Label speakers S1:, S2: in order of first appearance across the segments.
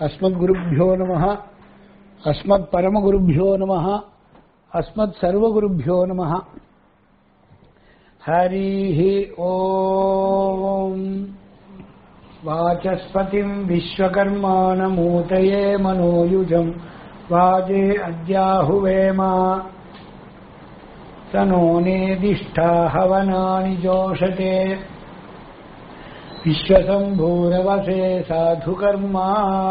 S1: अस्मद्गुरुभ्यो नमः अस्मत्परमगुरुभ्यो नमः अस्मत्सर्वगुरुभ्यो नमः हरिः ओम् वाचस्पतिम् विश्वकर्माणमूतये मनोयुजम् वाजे अद्याहुवेम स नो नेदिष्ठा हवनानि जोषते विश्वसम्भूरवसे साधुकर्मा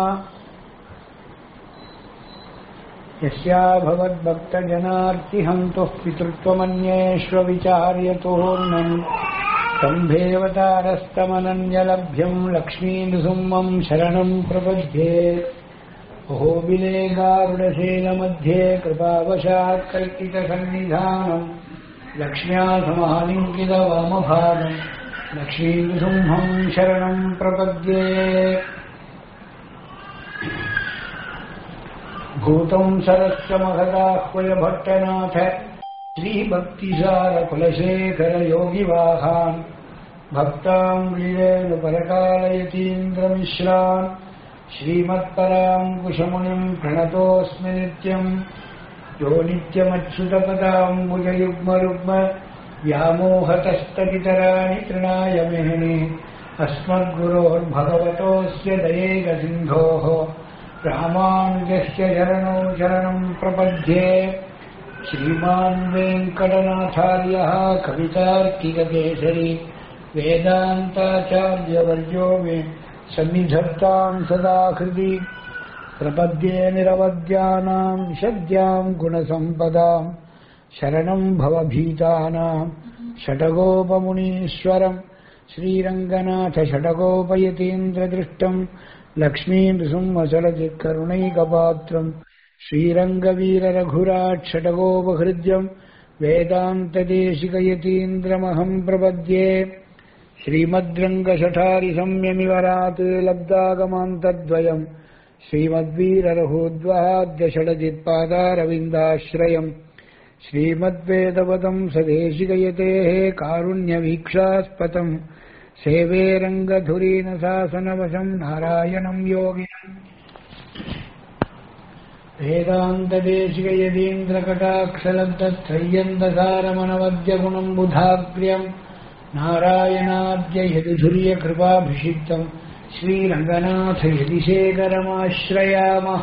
S1: यस्याभवद्भक्तजनार्तिहन्तुः पितृत्वमन्येष्वविचार्यतोऽर्णम् सम्भेवतारस्तमनन्यलभ्यम् लक्ष्मीनृसिंहम् शरणम् प्रपद्ये अहोबिले गारुडशेलमध्ये कृपावशात् कल्पितसन्निधानम् लक्ष्म्या समालिङ्कितवामभागम् लक्ष्मीनृसिंहम् शरणम् प्रपद्ये भूतम् सरस्य महदाह्वय भट्टनाथ श्रीभक्तिसारकुलशेखरयोगिवाहान् भक्ताम् वीरेणुपरकालयतीन्द्रमिश्रान् श्रीमत्पराम् कुशमुनिम् प्रणतोऽस्मि नित्यम् यो नित्यमच्युतपदाम्बुजयुग्मरुग्म व्यामोहतस्तपितराणि तृणाय मेहिनि अस्मद्गुरोर्भगवतोऽस्य दयेकसिन्धोः रामानुजस्य शरणौ शरणम् प्रपद्ये श्रीमान् वेङ्कटनाथार्यः कवितार्किककेसरी वेदान्ताचार्यवर्यो मे सन्निधत्ताम् सदा हृदि प्रपद्ये निरवद्यानाम् शद्याम् गुणसम्पदाम् शरणम् भवभीतानाम् षटगोपमुनीश्वरम् श्रीरङ्गनाथषटगोपयतीन्द्रदृष्टम् लक्ष्मीनृसिंहचलचित्करुणैकपात्रम् श्रीरङ्गवीररघुराट्षटगोपहृद्यम् वेदान्तदेशिकयतीन्द्रमहम् प्रपद्ये श्रीमद्रङ्गशठारिसंयमिवरात् लब्धागमान्तद्वयम् श्रीमद्वीररघोद्वहाद्यषडजित्पादारविन्दाश्रयम् श्रीमद्वेदवदम् सदेशिकयतेः कारुण्यवीक्षास्पतम् सेवे रङ्गधुरीनशासनवशम् नारायणम् योगिनम् वेदान्तदेशिकयदीन्द्रकटाक्षलब्धत्रय्यन्दसारमनवद्यगुणम् बुधाग्र्यम् नारायणाद्य यदुधुर्यकृपाभिषिक्तम् श्रीरङ्गनाथ यदिशेखरमाश्रयामः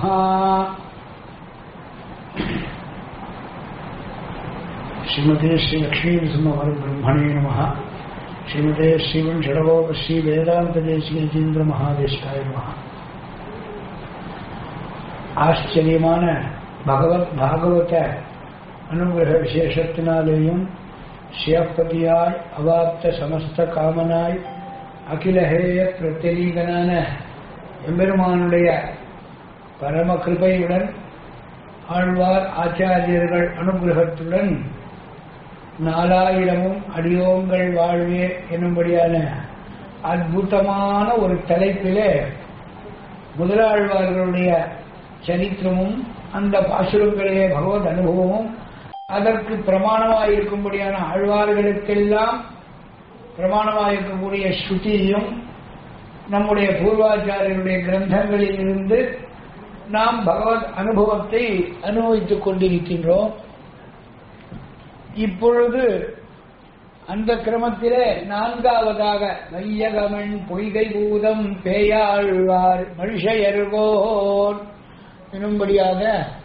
S1: श्रीमते श्रीलक्ष्मीनृसिंहपरब्रह्मणे नमः श्रीमते श्रीवन् षडगोप श्रीवेदान्तदेशीयतीन्द्र महादेशाय नमः ஆச்சரியமான பகவத் பாகவத அனுகிரக விசேஷத்தினாலேயும் சிவப்பதியாய் அவாப்த சமஸ்த காமனாய் அகிலஹேய பிரத்யலீகனான எம்பெருமானுடைய பரம கிருபையுடன் ஆழ்வார் ஆச்சாரியர்கள் அனுகிரகத்துடன் நாலாயிரமும் அடியோங்கள் வாழ்வே என்னும்படியான அற்புதமான ஒரு தலைப்பிலே முதலாழ்வார்களுடைய சரித்திரமும் அந்த பாசுரங்களிலே பகவத் அனுபவமும் அதற்கு பிரமாணமாயிருக்கும்படியான ஆழ்வார்களுக்கெல்லாம் பிரமாணமாயிருக்கக்கூடிய ஸ்ருதியும் நம்முடைய பூர்வாச்சாரியருடைய கிரந்தங்களில் இருந்து நாம் பகவத் அனுபவத்தை அனுபவித்துக் கொண்டிருக்கின்றோம் இப்பொழுது அந்த கிரமத்திலே நான்காவதாக வையகமன் பொய்கை பூதம் பேயாழ்வார் மனுஷயர்கோர் எனும்படியாக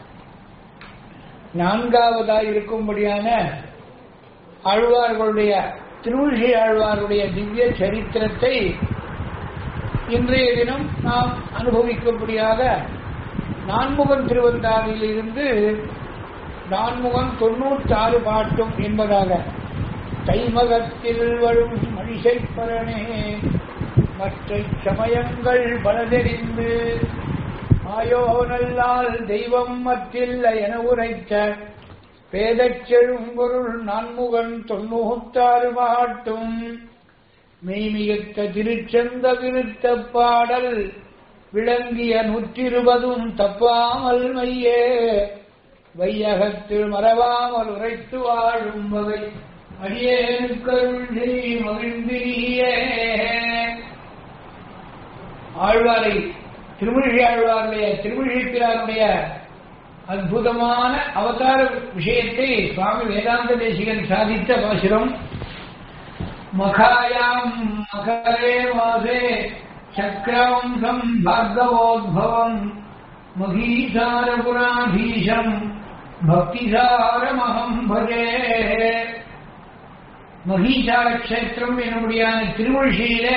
S1: நான்காவதாய் இருக்கும்படியான ஆழ்வார்களுடைய திருவிழி ஆழ்வாருடைய திவ்ய சரித்திரத்தை இன்றைய தினம் நாம் அனுபவிக்கும்படியாக நான்முகன் திருவந்தாவில் இருந்து நான்முகன் தொண்ணூற்றாறு பாட்டும் என்பதாக தைமகத்தில் வரும் மனுஷைப்பரனே மற்ற சமயங்கள் பலதெறிந்து ஆயோ நல்லால் தெய்வம் மற்றில்ல என உரைத்த பேதச் செழும்பொருள் நான்முகன் தொண்ணூத்தாறு மாட்டும் மெய்மியத்த திருச்செந்த விருத்த பாடல் விளங்கிய நூற்றிருபதும் தப்பாமல் மையே வையகத்தில் மறவாமல் உரைத்து வாழும் வகை அடியேனுக்கருள் செய் மகிழ்ந்திரியே ஆழ்வாரை திருமொழியாழ்வாருடைய திருமொழிப்பிராருடைய அற்புதமான அவதார விஷயத்தை சுவாமி வேதாந்த தேசிகன் சாதித்த பாசுரம் மகாயாம் மகரே வாசே சக்கரவம்சம் பார்கவோத்பவம் மகீசாரபுராதீசம் பக்திசாரமகம் பஜே மகீசார கஷேத்திரம் என்னுடையான திருமொழியிலே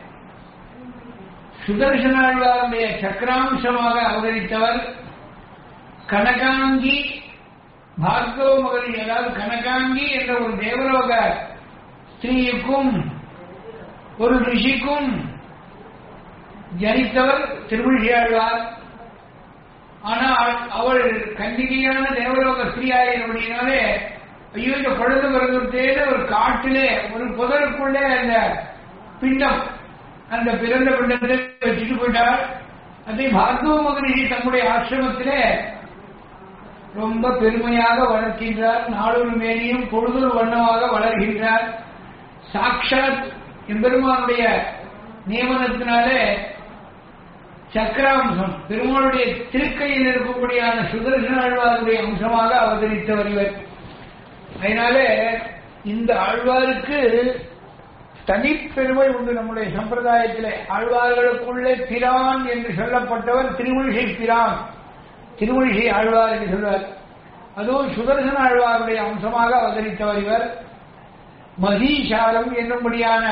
S1: சுதர்சனாழ்வாருடைய சக்கராம்சமாக அவதரித்தவர் கனகாங்கி பார்கவ மகரி அதாவது கனகாங்கி என்ற ஒரு தேவலோக ஸ்திரீயுக்கும் ஒரு ரிஷிக்கும் ஜனித்தவர் திருமொழியாழ்வார் ஆனால் அவள் கண்டிகையான தேவலோக ஸ்திரீயாயினபடினாலே ஐயோ இந்த குழந்தை பிறந்துட்டேன்னு ஒரு காட்டிலே ஒரு புதருக்குள்ளே அந்த பிண்டம் அந்த பிறந்த பிண்டத்தை வச்சுட்டு போயிட்டார் அதை பார்கவ மகரிஷி தம்முடைய ஆசிரமத்திலே ரொம்ப பெருமையாக வளர்க்கின்றார் நாளொரு மேனியும் பொழுதொரு வண்ணமாக வளர்கின்றார் சாட்சாத் எம்பெருமானுடைய நியமனத்தினாலே சக்கராம்சம் பெருமாளுடைய திருக்கையில் இருக்கக்கூடியான சுதர்சன ஆழ்வாருடைய அம்சமாக அவதரித்தவர் இவர் அதனாலே இந்த ஆழ்வாருக்கு தனிப்பெருமை உண்டு நம்முடைய சம்பிரதாயத்திலே ஆழ்வார்களுக்குள்ளே பிரான் என்று சொல்லப்பட்டவர் திருமொழிசை பிரான் திருமொழிசை ஆழ்வார் என்று சொல்வார் அதுவும் சுதர்சன ஆழ்வாருடைய அம்சமாக அவதரித்தவர் இவர் மகீசாரம் என்னும்படியான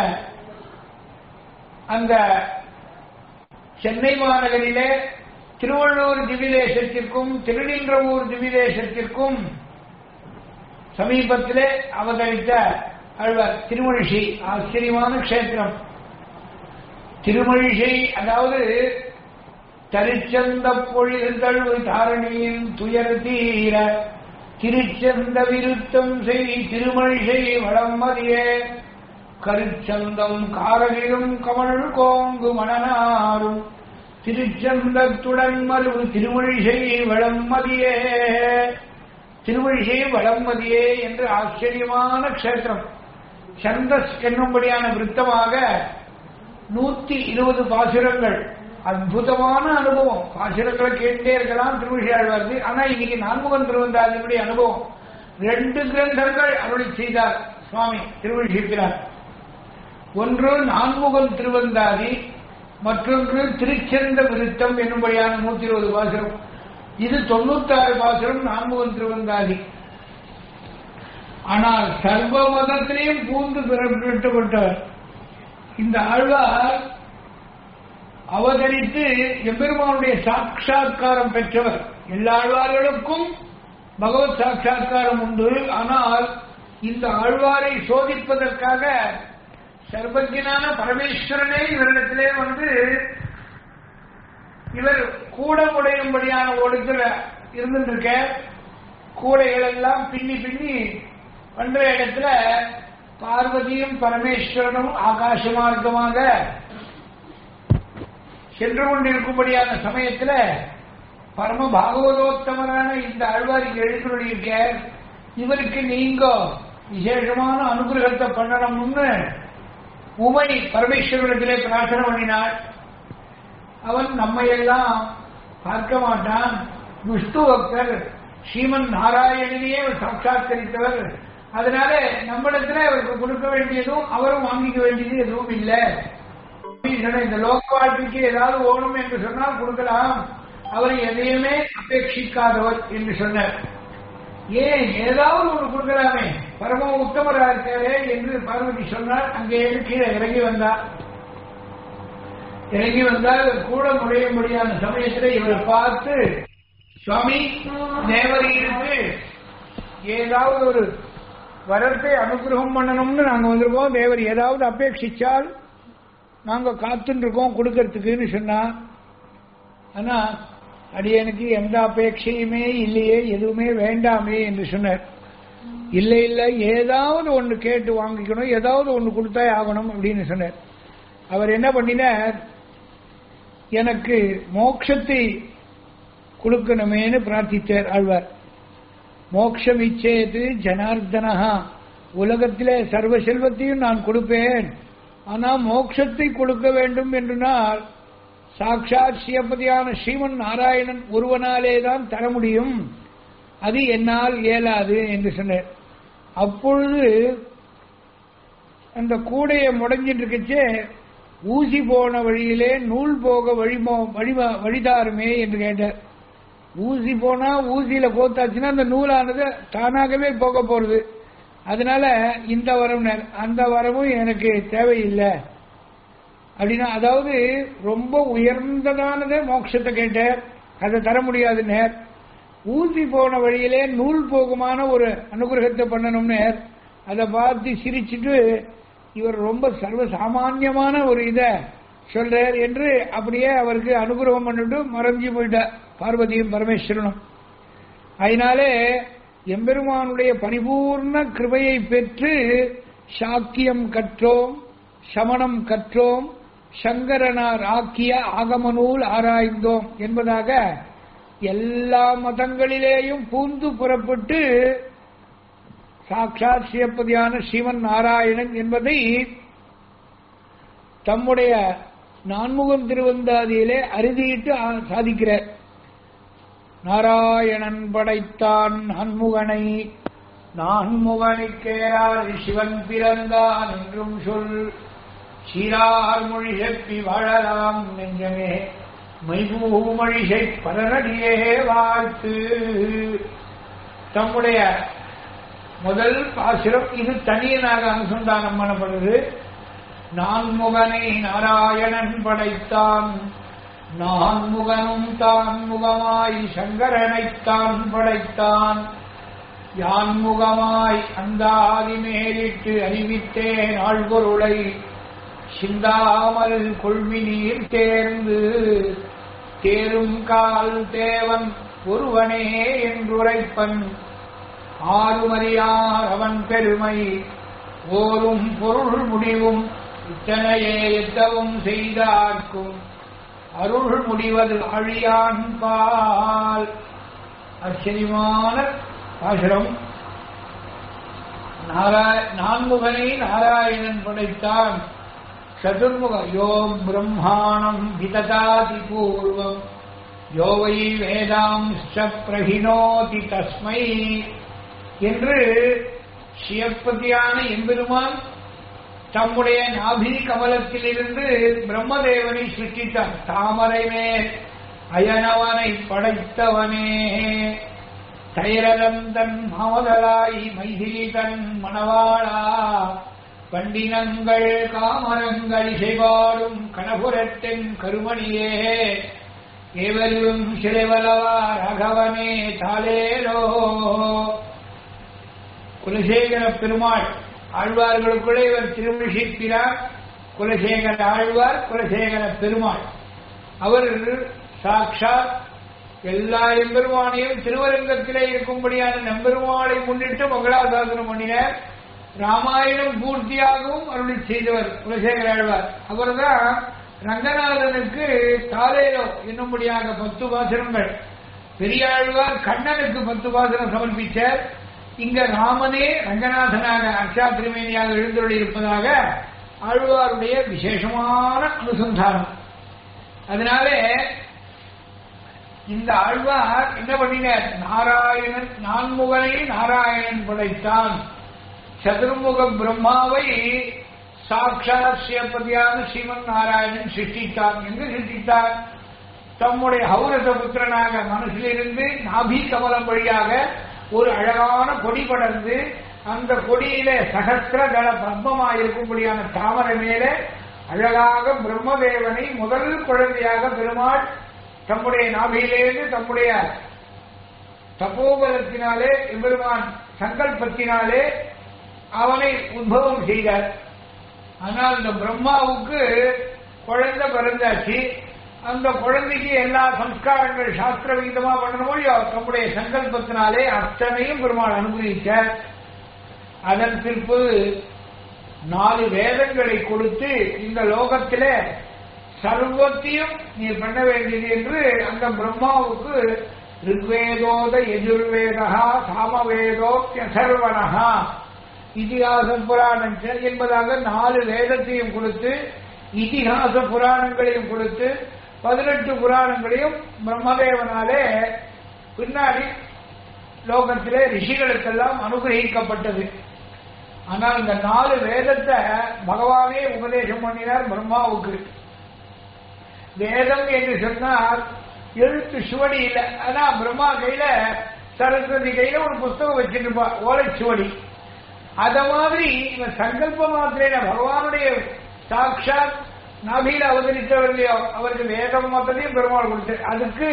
S1: அந்த சென்னை மாநகரிலே திருவள்ளூர் திவிதேசத்திற்கும் திருநின்றவூர் திவிதேசத்திற்கும் சமீபத்திலே அவதரித்த ஆழ்வார் திருமழிசை ஆச்சரியமான கஷேத்திரம் திருமழிசை அதாவது தரிச்சந்த பொழிதழ்வு தாரணியின் துயர் தீர திருச்சந்த விருத்தம் செய் திருமழிசை வளமதியே கருச்சந்தம் காரகிலும் கமழ் கோங்கு மணனாரும் திருச்சந்தத்துடன் மருவு திருமழிசை வளமதியே திருமழிசை வளமதியே என்று ஆச்சரியமான கஷேத்திரம் சந்தஸ் என்னும்படியான விருத்தமாக நூத்தி இருபது பாசுரங்கள் அற்புதமான அனுபவம் பாசுரங்களை கேட்டே இருக்கலாம் திருவிழாழ்வார்க்கு ஆனா இன்னைக்கு நான்முகன் திருவந்தாதினுடைய அனுபவம் ரெண்டு கிரந்தங்கள் அருளி செய்தார் சுவாமி திருவிழிக்கிறார் ஒன்று நான்முகன் திருவந்தாதி மற்றொன்று திருச்செந்த விருத்தம் என்னும்படியான நூத்தி இருபது பாசுரம் இது தொண்ணூத்தாறு பாசுரம் நான்முகன் திருவந்தாதி ஆனால் சர்வ மதத்திலையும் பூந்து பிறப்பிட்டவர் இந்த ஆழ்வார் அவதரித்து எம்பெருமானுடைய சாட்சா்காரம் பெற்றவர் எல்லா ஆழ்வார்களுக்கும் பகவத் சாட்சா்காரம் உண்டு ஆனால் இந்த ஆழ்வாரை சோதிப்பதற்காக சர்வஜனான பரமேஸ்வரனே இவரிடத்திலே வந்து இவர் கூட உடையும்படியான ஓடுக்கிற இருந்துருக்க கூடைகள் எல்லாம் பின்னி பின்னி பண்ற இடத்துல பார்வதியும் பரமேஸ்வரனும் ஆகாச மார்க்கமாக சென்று கொண்டிருக்கும்படியான சமயத்தில் பரம பாகவதோத்தமரான இந்த ஆழ்வாருக்கு எழுத்துருக்க இவருக்கு நீங்க விசேஷமான அனுகிரகத்தை பண்ணணும்னு உமை பரமேஸ்வரத்திலே பிரார்த்தனை பண்ணினாள் அவன் நம்மையெல்லாம் பார்க்க மாட்டான் விஷ்ணு பக்தர் ஸ்ரீமன் நாராயணனையே சாட்சாத்கரித்தவர் அதனால நம்மிடத்துல அவருக்கு கொடுக்க வேண்டியதும் அவரும் வாங்கிக்க வேண்டியது எதுவும் இல்லை இந்த லோக வாழ்க்கைக்கு ஏதாவது ஓணும் என்று சொன்னால் கொடுக்கலாம் அவர் எதையுமே அபேட்சிக்காதவர் என்று சொன்னார் ஏன் ஏதாவது ஒன்று கொடுக்கலாமே பரம உத்தமரா இருக்காரே என்று பார்வதி சொன்னார் அங்கே கீழே இறங்கி வந்தார் இறங்கி வந்தால் கூட நுழையும்படியான சமயத்தில் இவரை பார்த்து சுவாமி தேவரி இருக்கு ஏதாவது ஒரு வரத்தை அனுகிரகம் பண்ணணும்னு நாங்க வந்திருக்கோம் தேவர் ஏதாவது அபேட்சிச்சால் நாங்க காத்துட்டு இருக்கோம் கொடுக்கறதுக்குன்னு சொன்னா ஆனா அடியனுக்கு எந்த அபேட்சையுமே இல்லையே எதுவுமே வேண்டாமே என்று சொன்னார் இல்லை இல்லை ஏதாவது ஒன்று கேட்டு வாங்கிக்கணும் ஏதாவது ஒன்று கொடுத்தா ஆகணும் அப்படின்னு சொன்னார் அவர் என்ன பண்ணினார் எனக்கு மோட்சத்தை கொடுக்கணுமேனு பிரார்த்தித்தார் ஆழ்வார் மோட்சம் இச்சேது ஜனார்தனஹா உலகத்திலே சர்வ செல்வத்தையும் நான் கொடுப்பேன் ஆனா மோட்சத்தை கொடுக்க வேண்டும் என்றுனால் சாட்சாத் சிவபதியான ஸ்ரீமன் நாராயணன் ஒருவனாலே தான் தர முடியும் அது என்னால் இயலாது என்று சொன்னார் அப்பொழுது அந்த கூடையை முடங்கிட்டு இருக்கச்சே ஊசி போன வழியிலே நூல் போக வழிமோ வழிமா வழிதாருமே என்று கேட்டார் ஊசி போனா ஊசியில கோத்தாச்சுன்னா அந்த நூலானது தானாகவே போக போறது அதனால இந்த வரம் அந்த வரமும் எனக்கு தேவையில்லை அப்படின்னா அதாவது ரொம்ப உயர்ந்ததானதே மோட்சத்தை கேட்டார் அதை தர முடியாது நேர் ஊசி போன வழியிலே நூல் போகுமான ஒரு அனுகிரகத்தை பண்ணணும்னு அதை பார்த்து சிரிச்சுட்டு இவர் ரொம்ப சர்வ சாமான்யமான ஒரு இதை சொல்றார் என்று அப்படியே அவருக்கு அனுகிரகம் பண்ணிட்டு மறைஞ்சு போயிட்டார் பார்வதியும் பரமேஸ்வரனும் அதனாலே எம்பெருமானுடைய பரிபூர்ண கிருபையை பெற்று சாக்கியம் கற்றோம் சமணம் கற்றோம் சங்கரனார் ஆக்கிய ஆகமநூல் ஆராய்ந்தோம் என்பதாக எல்லா மதங்களிலேயும் பூந்து புறப்பட்டு சாட்சாத் சிவப்பதியான ஸ்ரீமன் நாராயணன் என்பதை தம்முடைய நான்முகம் திருவந்தாதியிலே அறுதியிட்டு சாதிக்கிறார் நாராயணன் படைத்தான் நான்முகனை நான்முகனுக்கேறார் சிவன் பிறந்தான் என்றும் சொல் சீரார் மொழி செப்பி வாழலாம் நெஞ்சமே மைபூமொழிசை பரநடியே வாழ்த்து தம்முடைய முதல் பாசுரம் இது தனியனாக அனுசந்தானம் பண்ணப்படுது நான்முகனை நாராயணன் படைத்தான் நான்முகனும் தான் முகமாய் சங்கரனைத்தான் படைத்தான் யான் முகமாய் அந்த ஆதிமேலிட்டு அறிவித்தேன் ஆழ்பொருளை சிந்தாமல் கொள்வி நீர் தேர்ந்து தேரும் கால் தேவன் ஒருவனே என்றுரைப்பன் ஆறுமறியார் அவன் பெருமை ஓரும் பொருள் முடிவும் இத்தனையே எத்தவும் செய்தார்க்கும் அருள் முடிவது அழியான் பால் ஆச்சரியமான பாசுரம் நான்முகனை நாராயணன் படைத்தான் சதுர்முக யோ பிரம்மாணம் விததாதி பூர்வம் யோ வை வேதாம்ச பிரகினோதி தஸ்மை என்று சிவப்பதியான எம்பெருமான் தம்முடைய நாபி கமலத்திலிருந்து பிரம்மதேவனை சிருஷ்டித்தான் தாமரை மேல் அயனவனை படைத்தவனே தைரதந்தன் மாமதலாய் மைதிலி தன் மணவாளா பண்டினங்கள் காமரங்கள் இசைபாடும் கணபுரத்தின் கருமணியே ஏவலும் சிறைவலவா ரகவனே தாலேரோ குலசேகர பெருமாள் ஆழ்வார்களுக்குள்ளே இவர் திருமிழிப்பிறார் குலசேகர ஆழ்வார் குலசேகர பெருமாள் அவர் சாட்சாத் எல்லா எம்பெருமானையும் திருவரங்கத்திலே இருக்கும்படியான நம்பெருமாளை முன்னிட்டு மங்களாசாசனம் பண்ணினார் ராமாயணம் பூர்த்தியாகவும் அருளி செய்தவர் குலசேகர ஆழ்வார் அவர்தான் ரங்கநாதனுக்கு தாலேலோ என்னும்படியாக பத்து பாசனங்கள் பெரியாழ்வார் கண்ணனுக்கு பத்து பாசனம் சமர்ப்பித்தார் இங்க ராமனே ரங்கநாதனாக அர்ச்சா திருமேனியாக எழுந்தருளி இருப்பதாக ஆழ்வாருடைய விசேஷமான அனுசந்தானம் அதனாலே இந்த ஆழ்வார் என்ன பண்ணினார் நாராயணன் நான்முகனை நாராயணன் படைத்தான் சதுர்முக பிரம்மாவை சாட்சாத் சிவபதியான ஸ்ரீமன் நாராயணன் சிருஷ்டித்தான் என்று சிருஷ்டித்தார் தம்முடைய ஹௌரச புத்திரனாக மனசிலிருந்து நாபி கமலம் வழியாக ஒரு அழகான கொடி படர்ந்து அந்த கொடியிலே சகஸ்திர தள பிரம்மமாயிருக்கும்படியான தாமரை மேலே அழகாக பிரம்மதேவனை முதல் குழந்தையாக பெருமாள் தம்முடைய நாபியிலேருந்து தம்முடைய தப்போபலத்தினாலே எம்பெருமான் சங்கல்பத்தினாலே அவனை உத்பவம் செய்தார் ஆனால் இந்த பிரம்மாவுக்கு குழந்தை பிறந்தாச்சு அந்த குழந்தைக்கு எல்லா சம்ஸ்காரங்கள் சாஸ்திர விகிதமா பண்ணணுமோ தம்முடைய சங்கல்பத்தினாலே அத்தனையும் பெருமாள் அனுபவித்தார் அதன் பிற்பு நாலு வேதங்களை கொடுத்து இந்த லோகத்தில சர்வத்தையும் நீ பண்ண வேண்டியது என்று அந்த பிரம்மாவுக்கு ரிக்வேதோத எஜுர்வேதா சாமவேதோப்பியசர்வனகா இதிகாசம் புராணம் என்பதாக நாலு வேதத்தையும் கொடுத்து இதிகாச புராணங்களையும் கொடுத்து பதினெட்டு புராணங்களையும் பிரம்மதேவனாலே பின்னாடி லோகத்திலே ரிஷிகளுக்கெல்லாம் அனுகிரகிக்கப்பட்டது ஆனால் இந்த நாலு வேதத்தை பகவானே உபதேசம் பண்ணினார் பிரம்மாவுக்கு வேதம் என்று சொன்னால் எழுத்து சுவடி இல்லை ஆனா பிரம்மா கையில சரஸ்வதி கையில ஒரு புஸ்தகம் வச்சிருப்பா ஓலைச்சுவடி அத மாதிரி இவன் சங்கல்ப மாத்திரையில பகவானுடைய சாட்சாத் நபியில அவதரித்தவர்களையோ அவருக்கு வேதம் மாத்திரையும் பெருமாள் கொடுத்து அதுக்கு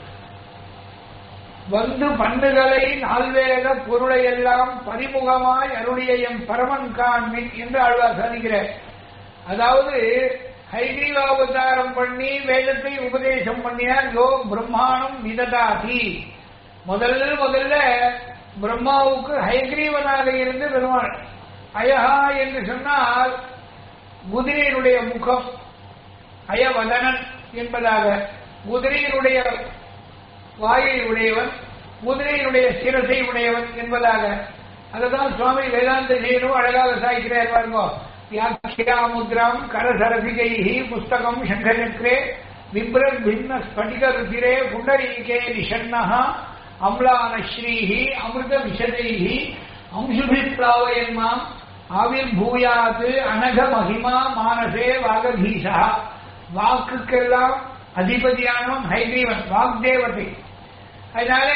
S1: வந்து பண்டுகளை நால்வேத பொருளை எல்லாம் பரிமுகமாய் அருளிய எம் பரமன் காண்மின் என்று ஆழ்வார் சாதிக்கிறார் அதாவது ஹைகிரீவாவதாரம் பண்ணி வேதத்தை உபதேசம் பண்ணினார் யோ பிரம்மாணம் விததாதி முதல்ல முதல்ல பிரம்மாவுக்கு ஹயக்ரீவனாக இருந்து பெருமாள் அயஹா என்று சொன்னால் குதிரையினுடைய முகம் அயவதனன் என்பதாக குதிரையினுடைய வாயை உடையவன் குதிரையினுடைய சிரசை உடையவன் என்பதாக அதுதான் சுவாமி வேதாந்த செய்யணும் அழகாக சாய்க்கிறார் பாருங்க வியாக்கியாமுத்ராம் கரசரசிகைஹி புஸ்தகம் சங்கரக்ரே விப்ரத் பின்ன ஸ்படிக ருதிரே புண்டரீகே நிஷன்னஹா அம்லான ஸ்ரீஹி அமிர்த விஷதைஹி அம்சுபிப்ளாவயன்மாம் ஆவிர் பூயாத் அனக மகிமா மானசே வாகதீஷா வாக்குக்கெல்லாம் அதிபதியானவன் ஹைகிரீவன் வாக்தேவதை அதனாலே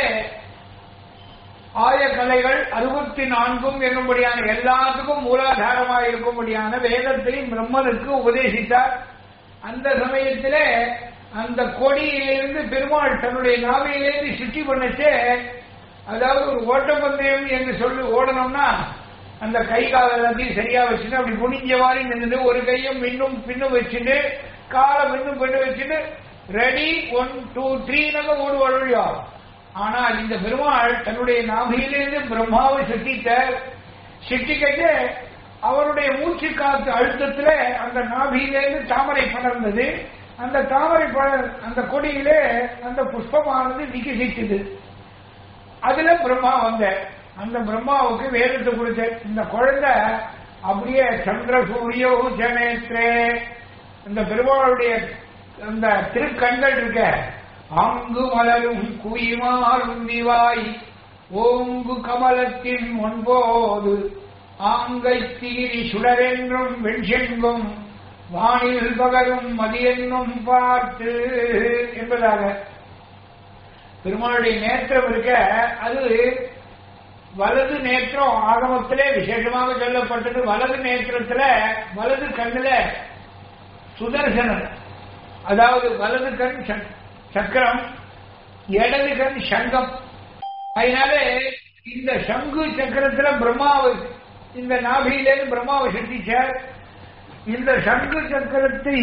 S1: ஆய கலைகள் அறுபத்தி நான்கும் என்னும்படியான எல்லாத்துக்கும் மூலாதாரமாக இருக்கும்படியான வேதத்தை பிரம்மனுக்கு உபதேசித்தார் அந்த சமயத்திலே அந்த கொடியிலிருந்து பெருமாள் தன்னுடைய நாவையிலிருந்து சுற்றி பண்ணச்சே அதாவது ஒரு ஓட்டப்பந்தயம் என்று சொல்லி ஓடணும்னா அந்த கை கால் எல்லாத்தையும் சரியா வச்சுட்டு அப்படி குனிஞ்ச மாதிரி நின்று ஒரு கையும் மின்னும் பின்னும் வச்சுட்டு காலை மின்னும் பின்னு வச்சுட்டு ரெடி ஒன் டூ த்ரீ நம்ம ஓடுவாள் இல்லையா ஆனால் இந்த பெருமாள் தன்னுடைய நாபியிலிருந்து பிரம்மாவை சிருஷ்டித்தார் சிருஷ்டிக்கட்டு அவருடைய மூச்சு காத்து அழுத்தத்துல அந்த நாபியிலிருந்து தாமரை படர்ந்தது அந்த தாமரை படர் அந்த கொடியிலே அந்த புஷ்பமானது விகசித்தது அதுல பிரம்மா வந்த அந்த பிரம்மாவுக்கு வேதத்தை கொடுத்த இந்த குழந்தை அப்படியே சந்திர சூரியோ ஜனேத்ரே இந்த பெருமாளுடைய அந்த திருக்கண்கள் இருக்க ஆங்கு மலரும் குயிமாறும் நிவாய் ஓங்கு கமலத்தின் முன்போது ஆங்கை தீரி சுடரென்றும் வெண்செங்கும் வானில் பகரும் மதியென்னும் பார்த்து என்பதாக பெருமாளுடைய நேத்திரம் இருக்க அது வலது நேத்திரம் ஆகமத்திலே விசேஷமாக சொல்லப்பட்டது வலது நேத்திரத்துல வலது கண்ணுல சுதர்சனன் அதாவது வலது கண் சக்- சக்கரம் இடது கண் சங்கம் அதனாலே இந்த சங்கு சக்கரத்துல பிரம்மாவை இந்த நாபியிலேருந்து பிரம்மாவை சிருஷ்டிச்சார் இந்த சங்கு சக்கரத்தை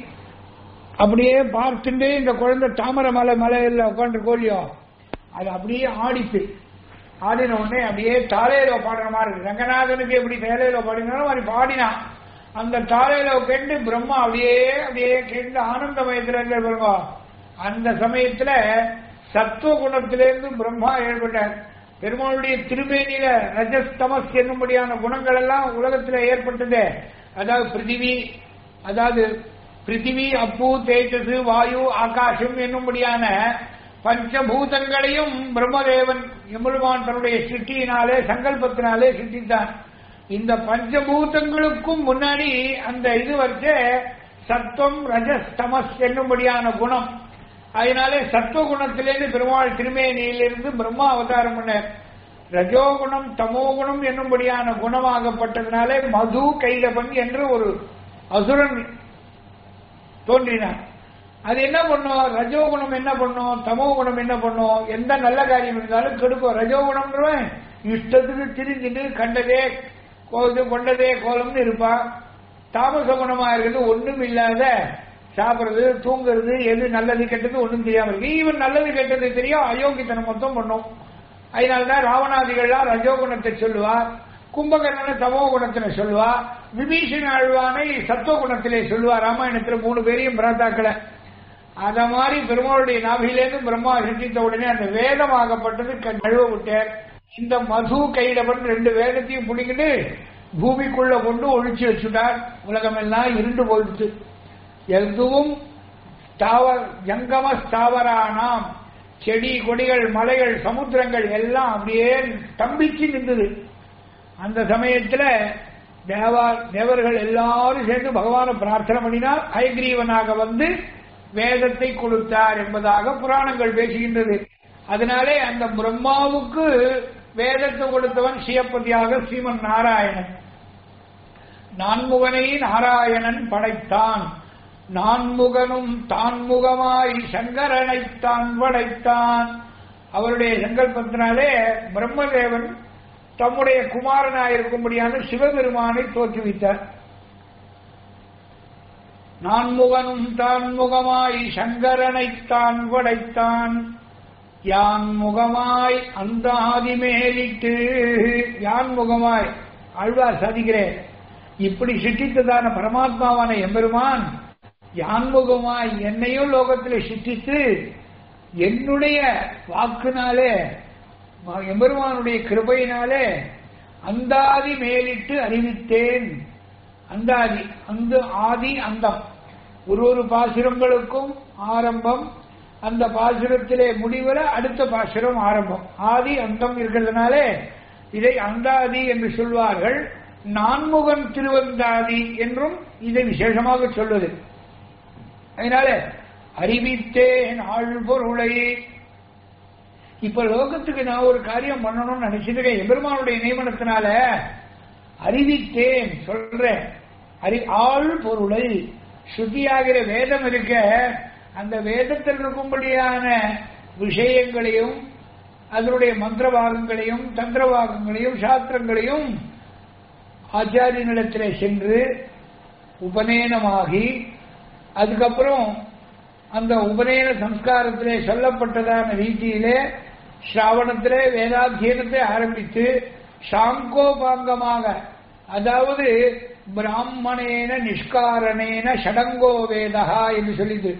S1: அப்படியே பார்த்துட்டு இந்த குழந்தை தாமரை மலை மலையில் உட்காந்து கோழியோ அது அப்படியே ஆடிச்சு ஆடின உடனே அப்படியே தாலையில பாடுற மாதிரி இருக்கு ரங்கநாதனுக்கு எப்படி வேலையில பாடினாலும் அப்படி பாடினான் அந்த தாலையில கேட்டு பிரம்மா அப்படியே அப்படியே கேட்டு ஆனந்தமயத்துல இருந்த பிரம்மா அந்த சமயத்துல சத்துவ குணத்திலிருந்து பிரம்மா ஏற்பட்டார் பெருமாளுடைய திருமேனியில ரஜஸ்தமஸ் என்னும்படியான குணங்கள் எல்லாம் உலகத்துல ஏற்பட்டது அதாவது பிருத்திவி அதாவது பிருத்திவி அப்பு தேஜஸ் வாயு ஆகாசம் என்னும்படியான பஞ்சபூதங்களையும் பிரம்மதேவன் எம்பெருமான் தன்னுடைய சிட்டியினாலே சங்கல்பத்தினாலே சிட்டித்தான் இந்த பஞ்சபூதங்களுக்கும் முன்னாடி அந்த இது வச்சு சத்துவம் ரஜஸ் தமஸ் என்னும்படியான குணம் அதனாலே சத்துவ குணத்திலிருந்து பெருமாள் திருமேனியிலிருந்து பிரம்மா அவதாரம் பண்ணார் ரஜோகுணம் தமோகுணம் என்னும்படியான குணமாகப்பட்டதுனாலே மது கைலபன் என்று ஒரு அசுரன் தோன்றினான் அது என்ன பண்ணும் ரஜோகுணம் என்ன பண்ணும் தமோ குணம் என்ன பண்ணும் எந்த நல்ல காரியம் இருந்தாலும் கெடுக்கும் ரஜோகுணம்ன்றவன் இஷ்டத்துக்கு திரிஞ்சுட்டு கண்டதே கோது கொண்டதே கோலம்னு இருப்பான் தாமச குணமா இருக்கிறது ஒண்ணும் இல்லாத சாப்பிடுறது தூங்குறது எது நல்லது கெட்டது ஒண்ணும் தெரியாம இருக்கு ஈவன் நல்லது கெட்டது தெரியும் அயோக்கியத்தனம் மொத்தம் பண்ணும் அதனாலதான் ராவணாதிகள்லாம் ரஜோகுணத்தை சொல்லுவா கும்பகர்ணனை தமோ குணத்தினை சொல்லுவா விபீஷண ஆழ்வானை சத்துவ குணத்திலே சொல்லுவா ராமாயணத்துல மூணு பேரையும் பிராத்தாக்களை அத மாதிரி பெருமாளுடைய நாபிலேருந்து பிரம்மா சிந்தித்த உடனே அந்த வேதமாகப்பட்டது க- நழுவ விட்டார் இந்த மது கைடவன் ரெண்டு வேதத்தையும் பிடிக்கிட்டு பூமிக்குள்ள கொண்டு ஒழிச்சு வச்சுட்டார் உலகமெல்லாம் இருண்டு போயிடுச்சு எதுவும் ஸ்தாவர ஜங்கம ஸ்தாவரானாம் செடி கொடிகள் மலைகள் சமுத்திரங்கள் எல்லாம் அப்படியே ஸ்தம்பிச்சு நின்றது அந்த சமயத்துல தேவா தேவர்கள் எல்லாரும் சேர்ந்து பகவானை பிரார்த்தனை பண்ணினார் ஹயக்ரீவனாக வந்து வேதத்தை கொடுத்தார் என்பதாக புராணங்கள் பேசுகின்றது அதனாலே அந்த பிரம்மாவுக்கு வேதத்தை கொடுத்தவன் சிவப்பதியாக ஸ்ரீமன் நாராயணன் நான்முகனை நாராயணன் படைத்தான் நான்முகனும் தான்முகமாய் சங்கரனைத்தான் படைத்தான் அவருடைய சங்கல்பத்தினாலே பிரம்மதேவன் தம்முடைய குமாரனாயிருக்கும்படியான சிவபெருமானை தோற்றுவித்தார் நான்முகனும் தான்முகமாய் சங்கரனைத்தான் படைத்தான் யான் முகமாய் அந்த ஆதிமேலிட்டு யான் முகமாய் ஆழ்வார் சாதிக்கிறேன் இப்படி சிட்டித்ததான பரமாத்மாவான எம்பெருமான் யான்முகமாய் என்னையும் லோகத்தில் சிட்டித்து என்னுடைய வாக்குனாலே எம்பெருமானுடைய கிருபையினாலே அந்தாதி மேலிட்டு அறிவித்தேன் அந்தாதி அந்த ஆதி அந்தம் ஒரு ஒரு பாசுரங்களுக்கும் ஆரம்பம் அந்த பாசுரத்திலே முடிவுல அடுத்த பாசுரம் ஆரம்பம் ஆதி அந்தம் இருக்கிறதுனாலே இதை அந்தாதி என்று சொல்வார்கள் நான்முகன் திருவந்தாதி என்றும் இதை விசேஷமாக சொல்வது அதனால அறிவித்தேன் ஆழ்பொருளை இப்ப லோகத்துக்கு நான் ஒரு காரியம் பண்ணணும்னு நினைச்சிருக்கேன் எபெருமானுடைய நியமனத்தினால அறிவித்தேன் சொல்றேன் அறி ஆள் பொருளை சுத்தியாகிற வேதம் இருக்க அந்த வேதத்தில் இருக்கும்படியான விஷயங்களையும் அதனுடைய மந்திரவாகங்களையும் தந்திரவாகங்களையும் சாஸ்திரங்களையும் ஆச்சாரியனிடத்திலே சென்று உபநயனமாகி அதுக்கப்புறம் அந்த உபநயன சம்ஸ்காரத்திலே சொல்லப்பட்டதான ரீதியிலே ஸ்ராவணத்திலே வேதாத்தியனத்தை ஆரம்பித்து சாங்கோபாங்கமாக அதாவது பிராமணேன நிஷ்காரணேன ஷடங்கோ வேதா என்று சொல்லிது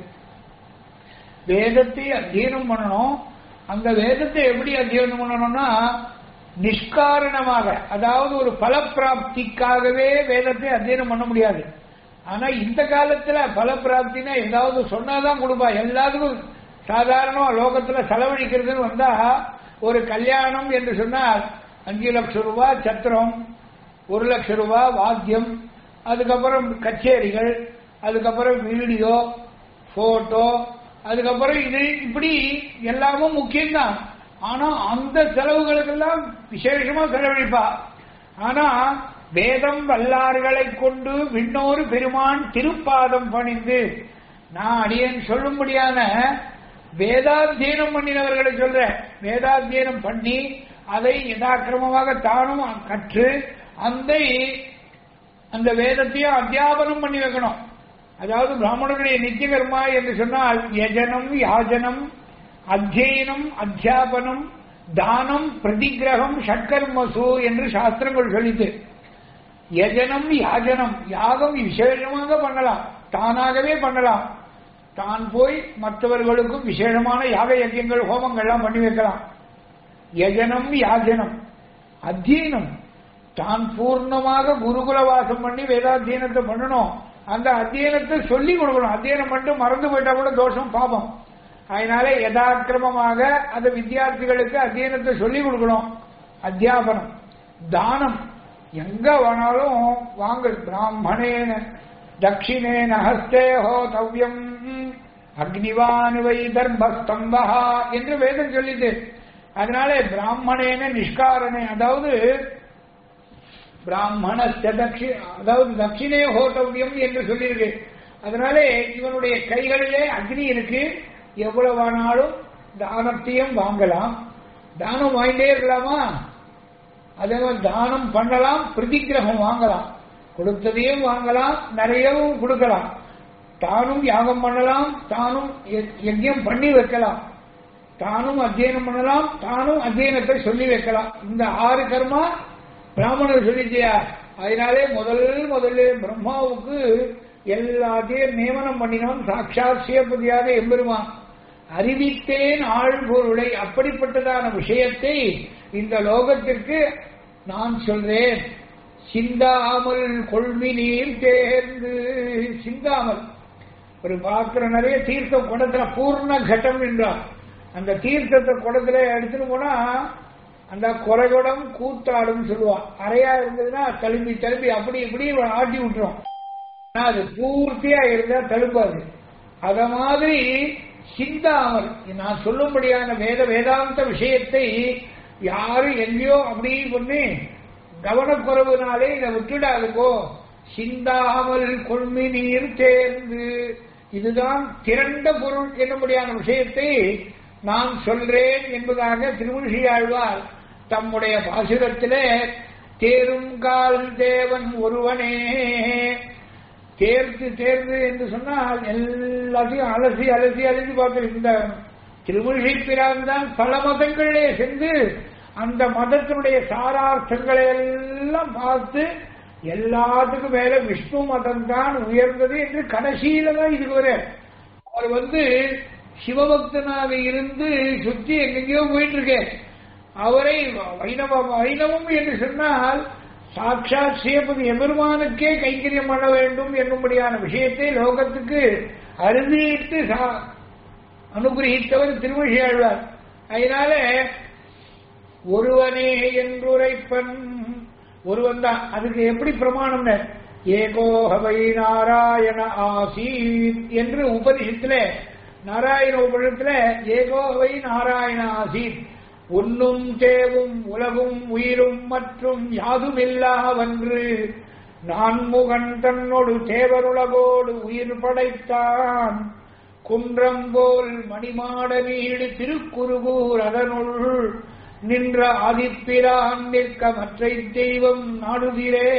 S1: வேதத்தை அத்தியனம் பண்ணணும் அந்த வேதத்தை எப்படி அத்தியனம் பண்ணணும்னா நிஷ்காரணமாக அதாவது ஒரு பலப்பிராப்திக்காகவே வேதத்தை அத்தியனம் பண்ண முடியாது ஆனா இந்த காலத்துல பலப்பிராப்தினா ஏதாவது சொன்னாதான் கொடுப்பா எல்லாத்துக்கும் சாதாரணமா லோகத்துல செலவழிக்கிறதுன்னு வந்தா ஒரு கல்யாணம் என்று சொன்னால் அஞ்சு லட்சம் ரூபாய் சத்திரம் ஒரு லட்சம் ரூபாய் வாத்தியம் அதுக்கப்புறம் கச்சேரிகள் அதுக்கப்புறம் வீடியோ போட்டோ அதுக்கப்புறம் இது இப்படி எல்லாமும் முக்கியம்தான் ஆனா அந்த செலவுகளுக்கெல்லாம் விசேஷமா செலவழிப்பா ஆனா வேதம் வல்லார்களை கொண்டு விண்ணோரு பெருமான் திருப்பாதம் பணிந்து நான் அடியேன் சொல்லும்படியான வேதாத்தியனம் பண்ணினவர்களை சொல்றேன் வேதாத்தியனம் பண்ணி அதை யதாக்கிரமமாக தானும் கற்று அந்த அந்த வேதத்தையும் அத்தியாபனம் பண்ணி வைக்கணும் அதாவது பிராமணனுடைய நித்திய கர்மா என்று சொன்னால் யஜனம் யாஜனம் அத்தியனம் அத்தியாபனம் தானம் பிரதிகிரகம் ஷட்கர்மசு என்று சாஸ்திரங்கள் சொல்லித்து யஜனம் யாஜனம் யாகம் விசேஷமாக பண்ணலாம் தானாகவே பண்ணலாம் தான் போய் மற்றவர்களுக்கும் விசேஷமான யாக யஜ்யங்கள் ஹோமங்கள்லாம் பண்ணி வைக்கலாம் யஜனம் யாஜனம் அத்தியனம் தான் பூர்ணமாக குருகுல வாசம் பண்ணி வேதாத்தியனத்தை பண்ணணும் அந்த அத்தியனத்தை சொல்லி கொடுக்கணும் அத்தியனம் பண்ணிட்டு மறந்து போயிட்டா கூட தோஷம் பாபம் அதனால யதாக்கிரமமாக அந்த வித்தியார்த்திகளுக்கு அத்தியனத்தை சொல்லி கொடுக்கணும் அத்தியாபனம் தானம் எங்க வேணாலும் வாங்க பிராமணேன தட்சிணேன ஹஸ்தே ஹோதவ்யம் அக்னிவான் வை தர்மஸ்தம்பா என்று வேதம் சொல்லிது அதனால பிராமணேன நிஷ்காரணே அதாவது பிராமண தட்சி அதாவது தட்சிணே ஹோட்டவியம் என்று சொல்லியிருக்கு அதனாலே இவனுடைய கைகளிலே அக்னி இருக்கு எவ்வளவு ஆனாலும் தானத்தையும் வாங்கலாம் தானம் வாங்கிட்டே இருக்கலாமா அதே மாதிரி தானம் பண்ணலாம் பிரதிகிரகம் வாங்கலாம் கொடுத்ததையும் வாங்கலாம் நிறையவும் கொடுக்கலாம் தானும் யாகம் பண்ணலாம் தானும் யஜ்யம் பண்ணி வைக்கலாம் தானும் அத்தியனம் பண்ணலாம் தானும் அத்தியனத்தை சொல்லி வைக்கலாம் இந்த ஆறு கர்மா பிராமணர் சொல்லிச்சியா அதனாலே முதல் முதல்ல பிரம்மாவுக்கு எல்லாத்தையும் நியமனம் பண்ணினோம் சாட்சாத் சிவபதியாக எம்பெருமான் அறிவித்தேன் ஆழ்பொருளை அப்படிப்பட்டதான விஷயத்தை இந்த லோகத்திற்கு நான் சொல்றேன் சிந்தாமல் கொள்மி நீர் தேர்ந்து சிந்தாமல் ஒரு பாத்திரம் நிறைய தீர்த்தம் குடத்துல பூர்ண கட்டம் என்றார் அந்த தீர்த்தத்தை குடத்துல எடுத்துட்டு போனா அந்த குறைகுடம் கூத்தாடும் சொல்லுவா அறையா இருந்ததுன்னா தழும்பி தழும்பி அப்படி இப்படி ஆட்டி விட்டுரும் ஆனா அது பூர்த்தியா இருந்தா தழும்பாது அத மாதிரி சிந்தாமல் நான் சொல்லும்படியான வேத வேதாந்த விஷயத்தை யாரும் எங்கேயோ அப்படி பண்ணி கவனக்குறைவுனாலே இதை விட்டுடாதுக்கோ சிந்தாமல் கொள்மி நீர் தேர்ந்து இதுதான் திரண்ட பொருள் என்னும்படியான விஷயத்தை நான் சொல்றேன் என்பதாக திருமுஷி ஆழ்வார் தம்முடைய பாசுரத்திலே தேருங்கால் தேவன் ஒருவனே தேர்ந்து தேர்ந்து என்று சொன்னால் எல்லாத்தையும் அலசி அலசி அலசி பார்த்து இந்த திருமுருகை பிரான் தான் பல மதங்களிலே சென்று அந்த மதத்தினுடைய சாரார்த்தங்களை எல்லாம் பார்த்து எல்லாத்துக்கும் மேல விஷ்ணு மதம் தான் உயர்ந்தது என்று கடைசியில தான் இதுக்கு வர அவர் வந்து சிவபக்தனாக இருந்து சுற்றி எங்கெங்கயோ போயிட்டு இருக்கேன் அவரை வைணவ வைணவம் என்று சொன்னால் சாட்சாத் ஸ்ரீபதி எபெருமானுக்கே கைங்கரியம் பண்ண வேண்டும் என்னும்படியான விஷயத்தை லோகத்துக்கு அறுதியிட்டு அனுகிரகித்தவர் திருமொழி ஆழ்வார் அதனால ஒருவனே என்றுரைப்பன் ஒருவன் தான் அதுக்கு எப்படி பிரமாணம் ஏகோஹவை நாராயண ஆசீத் என்று உபனிஷத்துல நாராயண உபனிஷத்துல ஏகோஹவை நாராயண ஆசீத் உண்ணும் தேவும் உலகும் உயிரும் மற்றும் யாதுமில்லாவன்று நான்முகன் தன்னோடு தேவருலகோடு உயிர் படைத்தான் குன்றம் போல் மணிமாட வீடு திருக்குறுகூர் அதனுள் நின்ற ஆதிப்பிரான் நிற்க மற்றை தெய்வம் நாடுதிரே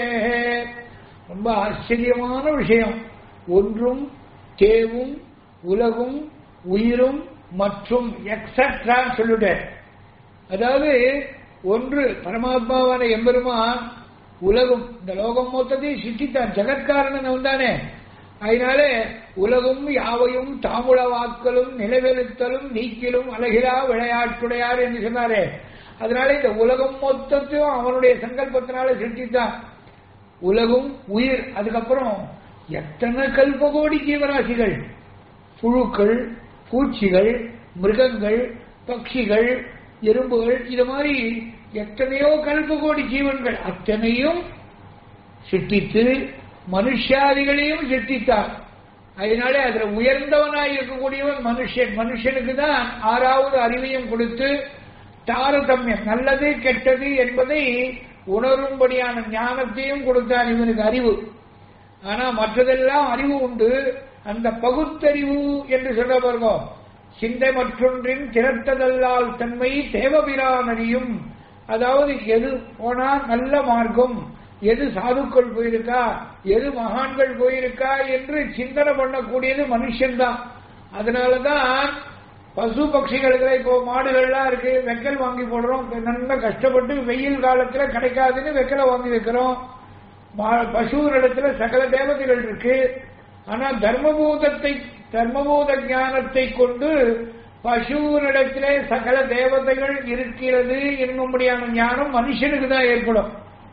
S1: ரொம்ப ஆச்சரியமான விஷயம் ஒன்றும் தேவும் உலகும் உயிரும் மற்றும் எக்ஸட்ரா சொல்லிட்டேன் அதாவது ஒன்று பரமாத்மாவான எம்பெருமான் உலகம் இந்த லோகம் மொத்தத்தையும் சிட்டித்தான் ஜெகத்காரணன் வந்தானே அதனால உலகும் யாவையும் தாமுள வாக்களும் நிலவெழுத்தலும் நீக்கிலும் அழகிலா விளையாட்டுடையார் என்று சொன்னாரே அதனால இந்த உலகம் மொத்தத்தையும் அவனுடைய சங்கல்பத்தினால சிருஷ்டித்தான் உலகும் உயிர் அதுக்கப்புறம் எத்தனை கல்பகோடி ஜீவராசிகள் புழுக்கள் பூச்சிகள் மிருகங்கள் பட்சிகள் எறும்புகள் இது மாதிரி எத்தனையோ கல்பகோடி ஜீவன்கள் அத்தனையும் சிட்டித்து மனுஷாதிகளையும் சிட்டித்தார் அதனால அதுல உயர்ந்தவனாய் இருக்கக்கூடியவன் மனுஷன் மனுஷனுக்கு தான் ஆறாவது அறிவையும் கொடுத்து தாரதமியம் நல்லது கெட்டது என்பதை உணரும்படியான ஞானத்தையும் கொடுத்தான் இவனுக்கு அறிவு ஆனா மற்றதெல்லாம் அறிவு உண்டு அந்த பகுத்தறிவு என்று சொல்ல பாருங்க சிந்தை மற்றொன்றின் திரட்டதல்லால் தன்மை தேவபிரான் அறியும் அதாவது எது போனா நல்ல மார்க்கம் எது சாதுக்கள் போயிருக்கா எது மகான்கள் போயிருக்கா என்று சிந்தனை பண்ணக்கூடியது மனுஷன்தான் அதனாலதான் பசு பட்சிகளுக்கு இப்போ மாடுகள்லாம் இருக்கு வெக்கல் வாங்கி போடுறோம் நல்லா கஷ்டப்பட்டு வெயில் காலத்துல கிடைக்காதுன்னு வெக்கலை வாங்கி வைக்கிறோம் பசுவினிடத்துல சகல தேவதைகள் இருக்கு ஆனா தர்மபூதத்தை தர்மபூத ஞானத்தை கொண்டு பசுவினிடத்திலே சகல தேவதைகள் இருக்கிறது என்னும்படியான ஞானம் மனுஷனுக்கு தான் ஏற்படும்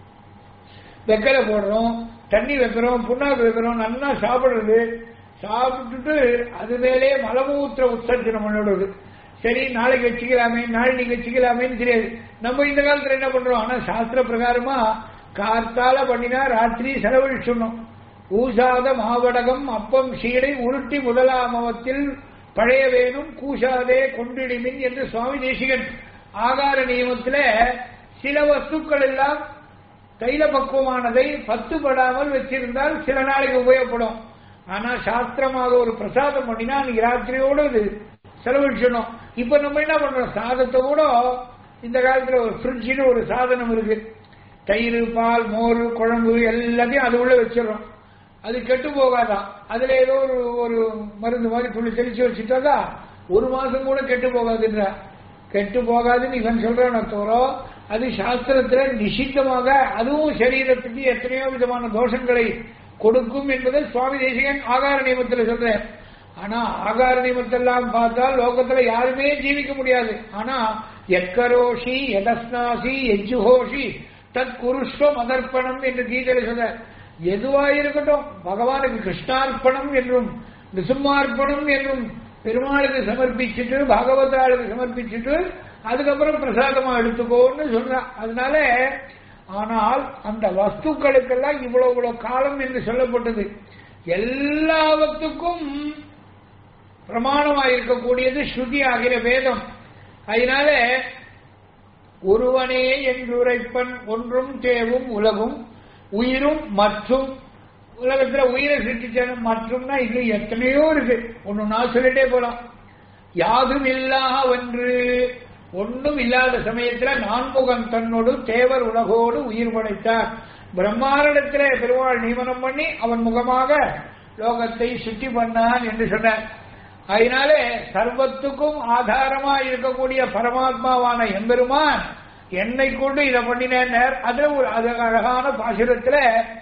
S1: வெக்கலை போடுறோம் தண்ணி வைக்கிறோம் புண்ணாக்கு வைக்கிறோம் நல்லா சாப்பிடுறது சாப்பிட்டுட்டு அது மேலே மலமூத்திர உற்சர்ஜனம் பண்ணிடுறது சரி நாளைக்கு வச்சுக்கலாமே நாளைக்கு வச்சுக்கலாமேன்னு தெரியாது நம்ம இந்த காலத்துல என்ன பண்றோம் ஆனா சாஸ்திர பிரகாரமா கார்த்தால பண்ணினா ராத்திரி செலவழிச்சுடணும் ஊசாத மாவடகம் அப்பம் சீடை உருட்டி முதலாமவத்தில் பழைய வேணும் கூசாதே கொண்டிடுமின் என்று சுவாமி தேசிகன் ஆகார நியமத்தில் சில வஸ்துக்கள் எல்லாம் தைல பக்குவமானதை பத்து படாமல் வச்சிருந்தால் சில நாளைக்கு உபயோகப்படும் ஆனா சாஸ்திரமாக ஒரு பிரசாதம் பண்ணினா அன்னைக்கு ராத்திரியோடு இது செலவழிச்சணும் இப்ப நம்ம என்ன பண்றோம் சாதத்தை கூட இந்த காலத்துல ஒரு ஃப்ரிட்ஜின்னு ஒரு சாதனம் இருக்கு தயிர் பால் மோர் குழம்பு எல்லாத்தையும் அது உள்ள வச்சிடறோம் அது கெட்டு போகாதான் அதுல ஏதோ ஒரு ஒரு மருந்து மாதிரி துளி தெளிச்சு வச்சுட்டாக்கா ஒரு மாசம் கூட கெட்டு போகாதுன்ற கெட்டு போகாதுன்னு இவன் சொல்றான தோறோ அது சாஸ்திரத்துல நிஷித்தமாக அதுவும் சரீரத்துக்கு எத்தனையோ விதமான தோஷங்களை கொடுக்கும் என்பதை சுவாமி தேசிகன் ஆகார நியமத்தில் சொல்றேன் ஆனா ஆகார நியமத்தெல்லாம் பார்த்தால் லோகத்துல யாருமே ஜீவிக்க முடியாது ஆனா எக்கரோஷி எதஸ்னாசி எஜ்ஜுஹோஷி தத் குருஷ்வ மதர்ப்பணம் என்று கீதையில சொல்ற எதுவாயிருக்கட்டும் பகவானுக்கு கிருஷ்ணார்ப்பணம் என்றும் நிசுமார்ப்பணம் என்னும் பெருமாளுக்கு சமர்ப்பிச்சுட்டு பாகவதாளுக்கு சமர்ப்பிச்சுட்டு அதுக்கப்புறம் பிரசாதமா எடுத்துக்கோன்னு சொல்றான் அதனால ஆனால் அந்த வஸ்துக்களுக்கெல்லாம் இவ்வளவு இவ்வளவு காலம் என்று சொல்லப்பட்டது எல்லாவற்றுக்கும் பிரமாணமாக இருக்கக்கூடியது ஸ்ருதி ஆகிற வேதம் அதனால ஒருவனே என்றுரைப்பன் ஒன்றும் தேவும் உலகும் உயிரும் மற்றும் உலகத்துல உயிரை சிருஷ்டிச்சாலும் மற்றும்னா இது எத்தனையோ இருக்கு ஒன்னு நான் சொல்லிட்டே போலாம் யாதும் இல்லா ஒன்று ஒன்றும் இல்லாத சமயத்துல நான்முகன் தன்னோடு தேவர் உலகோடு உயிர் படைத்தார் பிரம்மாரிடத்துல பெருமாள் நியமனம் பண்ணி அவன் முகமாக லோகத்தை சுற்றி பண்ணான் என்று சொன்னார் அதனாலே சர்வத்துக்கும் ஆதாரமா இருக்கக்கூடிய பரமாத்மாவான எம்பெருமான் என்னை கொண்டு இதை பண்ணினேன் அதுல ஒரு அது அழகான பாசுரத்துல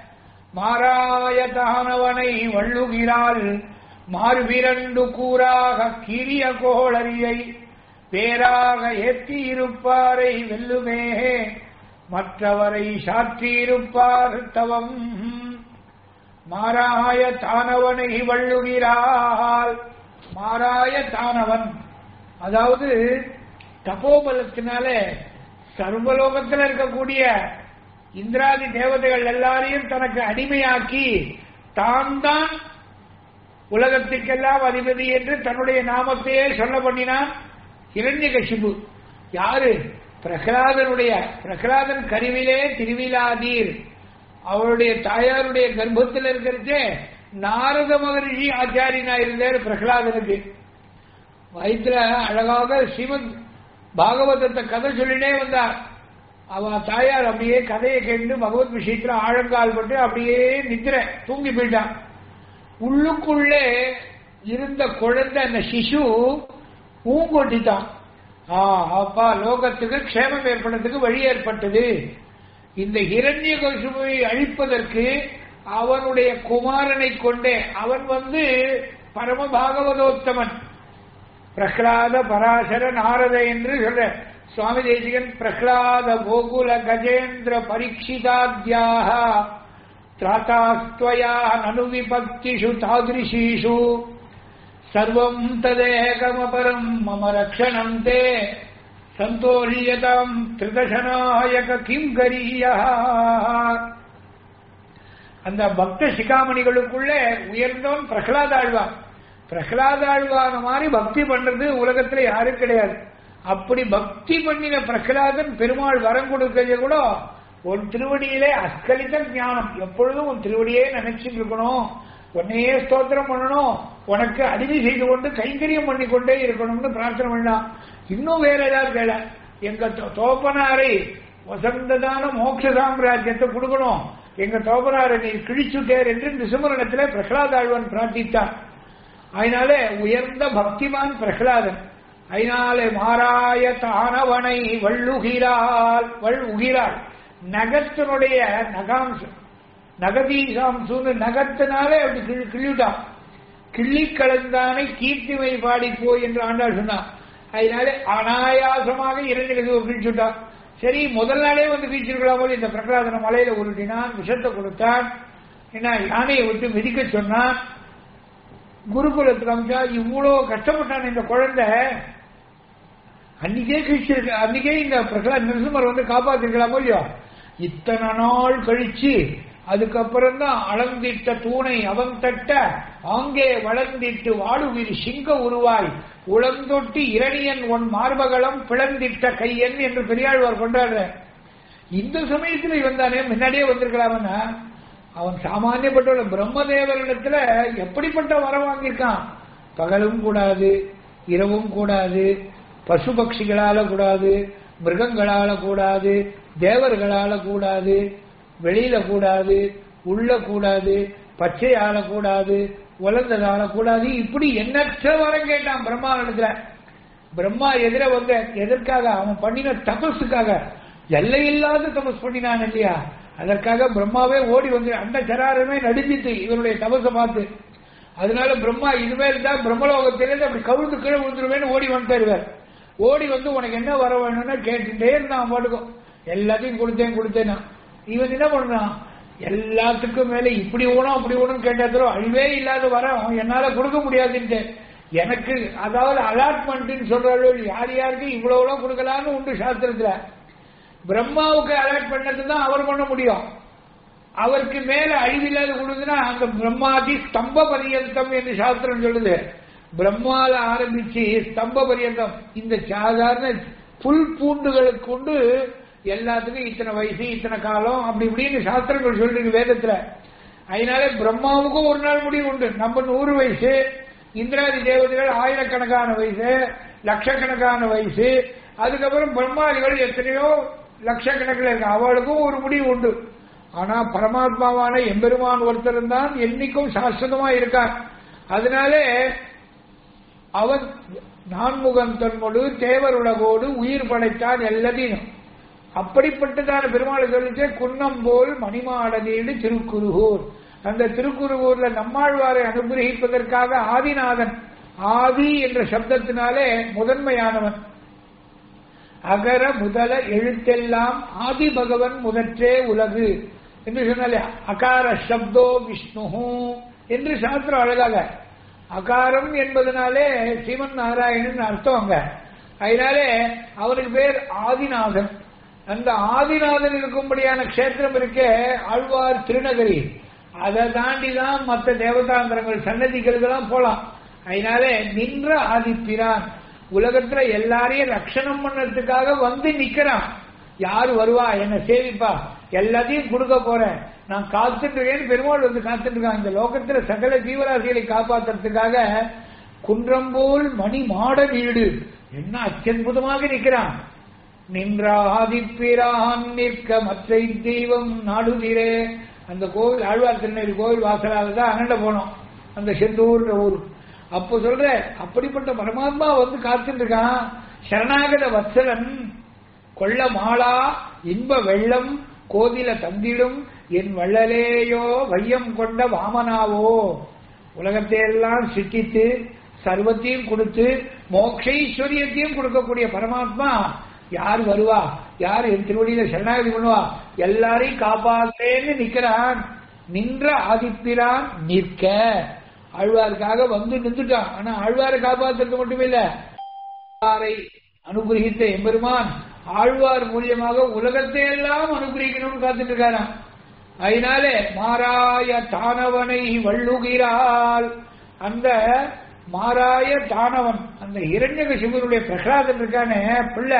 S1: மாராயதானவனை வள்ளுகிறாள் மார்பிரண்டு கூறாக கிரிய கோளரியை பேராக ஏற்றி இருப்பாரை வெல்லுமே மற்றவரை சாற்றியிருப்பார் தவம் மாராய தானவனை வள்ளுகிறாள் மாராய தானவன் அதாவது தபோபலத்தினால சர்வலோகத்தில் இருக்கக்கூடிய இந்திராதி தேவதைகள் எல்லாரையும் தனக்கு அடிமையாக்கி தான் தான் உலகத்திற்கெல்லாம் அதிபதி என்று தன்னுடைய நாமத்தையே சொல்ல பண்ணினான் இரண்யகசிபு யாரு பிரகலாதனுடைய பிரகலாதன் கருவிலே திருவிழாதீர் அவருடைய தாயாருடைய கர்ப்பத்தில் இருக்கிறதே நாரத மகரிஷி ஆச்சாரியனா இருந்தார் பிரகலாதனுக்கு வயிற்றுல அழகாக ஸ்ரீமத் பாகவதத்தை கதை சொல்லினே வந்தார் அவ தாயார் அப்படியே கதையை கேட்டு பகவத் விஷயத்துல ஆழங்கால் பட்டு அப்படியே நித்திர தூங்கி போயிட்டான் உள்ளுக்குள்ளே இருந்த குழந்தை அந்த சிசு பூங்கொட்டித்தான் ஆ அப்பா லோகத்துக்கு க்ஷேமம் ஏற்படுறதுக்கு வழி ஏற்பட்டது இந்த ஹிரண்ய கசுவை அழிப்பதற்கு அவனுடைய குமாரனை கொண்டே அவன் வந்து பரம பாகவதோத்தமன் பிரகலாத பராசர நாரத என்று சொல்ற சுவாமி தேசிகன் பிரகலாத கோகுல கஜேந்திர பரீட்சிதாத்யாக திராத்தாஸ்துவயா நனு விபக்திஷு தாதிருஷீஷு சர்வம் ததேகமபரம் மம ரக்ஷணம் தே சந்தோஷியதாம் திருதசநாயக கிம் கரிய அந்த பக்த சிகாமணிகளுக்குள்ளே உயர்ந்தவன் பிரகலாத ஆழ்வான் பிரகலாத ஆழ்வான மாதிரி பக்தி பண்றது உலகத்துல யாரும் கிடையாது அப்படி பக்தி பண்ணின பிரகலாதன் பெருமாள் வரம் கொடுக்கிறது கூட உன் திருவடியிலே அஸ்கலித ஞானம் எப்பொழுதும் உன் திருவடியே நினைச்சிட்டு இருக்கணும் உன்னையே ஸ்தோத்திரம் பண்ணணும் உனக்கு அடிமை செய்து கொண்டு கைங்கரியம் பண்ணி கொண்டே இருக்கணும்னு பிரார்த்தனை பண்ணலாம் இன்னும் வேற ஏதாவது கேள எங்க தோப்பனாரை வசந்ததான மோட்ச சாம்ராஜ்யத்தை கொடுக்கணும் எங்க தோப்பனாரை நீ கிழிச்சுட்டேர் என்று நிசுமரணத்திலே பிரகலாத ஆழ்வன் பிரார்த்தித்தார் அதனாலே உயர்ந்த பக்திமான் பிரகலாதன் அதனாலே மாறாய தானவனை வள்ளுகிறாள் வள் உகிறாள் நகத்தினுடைய நகாம்சம் நகதீசாம்சு நகத்தினாலே அப்படி கிள்ளி கிள்ளிட்டான் கிள்ளி கலந்தானை கீர்த்திமை பாடிப்போ என்று ஆண்டாள் சொன்னான் அதனால அனாயாசமாக இரண்டு கதவு கிழிச்சுட்டான் சரி முதல் நாளே வந்து கீழ்ச்சிருக்கலாம் போது இந்த பிரகலாதன மலையில உருட்டினான் விஷத்தை கொடுத்தான் என்ன யானையை விட்டு மிதிக்க சொன்னான் குருகுலத்துக்கு அமிச்சா இவ்வளவு கஷ்டப்பட்டான் இந்த குழந்தை அன்னைக்கே கழிச்சிருக்க அன்னைக்கே இந்த பிரகலாத் நரசிம்மர் வந்து காப்பாத்திருக்கலாம் இல்லையோ இத்தனை நாள் கழிச்சு அதுக்கப்புறம் தான் அளந்திட்ட தூணை அவன் தட்ட ஆங்கே வளர்ந்திட்டு வாழுவிர் சிங்க உருவாய் உளந்தொட்டி இரணியன் உன் மார்பகலம் பிளந்திட்ட கையன் என்று பெரியாழ்வார் கொண்டாடுற இந்த சமயத்தில் இவன் தானே முன்னாடியே வந்திருக்கலாமன்னா அவன் சாமானியப்பட்ட பிரம்மதேவரிடத்துல எப்படிப்பட்ட வரம் வாங்கியிருக்கான் பகலும் கூடாது இரவும் கூடாது பசு பட்சிகளால கூடாது மிருகங்களால கூடாது தேவர்களால கூடாது வெளியில கூடாது உள்ள கூடாது பச்சை ஆளக்கூடாது உலர்ந்ததால கூடாது இப்படி எண்ணற்ற வரம் கேட்டான் பிரம்மாவிடத்துல பிரம்மா எதிர வந்த எதற்காக அவன் பண்ணின தபஸுக்காக எல்லையில்லாத தபஸ் பண்ணினான் இல்லையா அதற்காக பிரம்மாவே ஓடி வந்து அந்த சராரமே நடுஞ்சிட்டு இவனுடைய தபஸை பார்த்து அதனால பிரம்மா இனிமேல் தான் பிரம்மலோகத்திலிருந்து அப்படி கவிழ்ந்து கீழே விழுந்துருவேன்னு ஓடி வந்துட்டார் ஓடி வந்து உனக்கு என்ன வர வேணும்னு கேட்டுட்டே இருந்தான் பாட்டுக்கும் எல்லாத்தையும் கொடுத்தேன் கொடுத்தேன்னா இவன் என்ன பண்ணான் எல்லாத்துக்கும் மேல இப்படி ஓணும் அப்படி ஓணும் கேட்டதோ அழிவே இல்லாத வரம் என்னால கொடுக்க முடியாதுன்ட்டு எனக்கு அதாவது அலாட்மெண்ட் சொல்றாள் யார் யாருக்கு இவ்வளவு கொடுக்கலாம்னு உண்டு சாஸ்திரத்துல பிரம்மாவுக்கு அலாட் பண்ணது தான் அவர் பண்ண முடியும் அவருக்கு மேல அழிவில்லாத கொடுக்குன்னா அந்த பிரம்மாதி ஸ்தம்ப பரியந்தம் என்று சாஸ்திரம் சொல்லுது பிரம்மால ஆரம்பிச்சு ஸ்தம்ப பரியந்தம் இந்த சாதாரண புல் பூண்டுகளுக்கு கொண்டு எல்லாத்துக்கும் இத்தனை வயசு இத்தனை காலம் அப்படி இப்படின்னு சாஸ்திரங்கள் சொல்லிருக்கு வேதத்துல அதனால பிரம்மாவுக்கும் ஒரு நாள் முடிவு உண்டு நம்ம நூறு வயசு இந்திராதி தேவதைகள் ஆயிரக்கணக்கான வயசு லட்சக்கணக்கான வயசு அதுக்கப்புறம் பிரம்மாதிகள் எத்தனையோ லட்சக்கணக்கில் இருக்கு அவளுக்கும் ஒரு முடிவு உண்டு ஆனா பரமாத்மாவான எம்பெருமான் ஒருத்தர் தான் என்னைக்கும் சாஸ்வதமா இருக்கார் அதனாலே அவன் நான்முகன் தன்மொழு தேவர் உலகோடு உயிர் படைத்தான் எல்லாத்தையும் அப்படிப்பட்டதான பெருமாளை சொல்லிச்சு குன்னம்போல் மணிமாடனீடு திருக்குருகூர் அந்த திருக்குருகூர்ல நம்மாழ்வாரை அனுகிரகிப்பதற்காக ஆதிநாதன் ஆதி என்ற சப்தத்தினாலே முதன்மையானவன் அகர முதல எழுத்தெல்லாம் ஆதி பகவன் முதற்றே உலகு என்று சொன்னாலே அகார சப்தோ விஷ்ணு என்று சாஸ்திரம் அழகாக அகாரம் என்பதனாலே சிவன் நாராயணன் அர்த்தம் அங்க அதனாலே அவருக்கு பேர் ஆதிநாதன் அந்த ஆதிநாதன் இருக்கும்படியான க்ஷேத்திரம் இருக்கே ஆழ்வார் திருநகரி அதை தாண்டி தான் மற்ற தேவதாந்திரங்கள் சன்னதிகளுக்கெல்லாம் போலாம் அதனாலே நின்ற ஆதிப்பிரான் உலகத்துல எல்லாரையும் ரட்சணம் பண்ணறதுக்காக வந்து நிக்கிறான் யாரு வருவா என்ன சேவிப்பா எல்லாத்தையும் கொடுக்க போறேன் நான் காத்துட்டு இருக்கேன்னு பெருமாள் வந்து காத்துட்டு இருக்கான் இந்த லோகத்துல சகல ஜீவராசிகளை காப்பாத்துறதுக்காக குன்றம்போல் மணி மாட வீடு என்ன அத்தியுதமாக நிக்கிறான் நின்றாதிப்பிரான் நிற்க மற்ற தெய்வம் நாடுதிரே அந்த கோவில் ஆழ்வார் திருநெல் கோவில் வாசலாக தான் அகண்ட போனோம் அந்த செந்தூர் ஊர் அப்போ சொல்ற அப்படிப்பட்ட பரமாத்மா வந்து காத்துட்டு இருக்கான் சரணாகத வத்சலன் கொள்ள மாளா இன்ப வெள்ளம் கோதில தந்திடும் என் வள்ளலேயோ வையம் கொண்ட வாமனாவோ உலகத்தை எல்லாம் சிட்டித்து சர்வத்தையும் கொடுத்து மோக்ஷைஸ்வரியத்தையும் கொடுக்கக்கூடிய பரமாத்மா யார் வருவா யார் என் திருவடியில சரணாகதி பண்ணுவா எல்லாரையும் காப்பாத்தேன்னு நிக்கிறான் நின்ற ஆதிப்பிரான் நிற்க ஆழ்வாருக்காக வந்து நின்றுட்டான் ஆனா ஆழ்வாரை காப்பாற்றுறது மட்டுமே இல்ல ஆழ்வாரை அனுகிரகித்த எம்பெருமான் ஆழ்வார் மூலியமாக உலகத்தை எல்லாம் அனுகிரகிக்கணும்னு காத்துட்டு இருக்காராம் அதனாலே மாராய தானவனை வள்ளுகிறாள் அந்த மாராய தானவன் அந்த இரண்யக சிவனுடைய பிரகலாதன் இருக்கானே பிள்ளை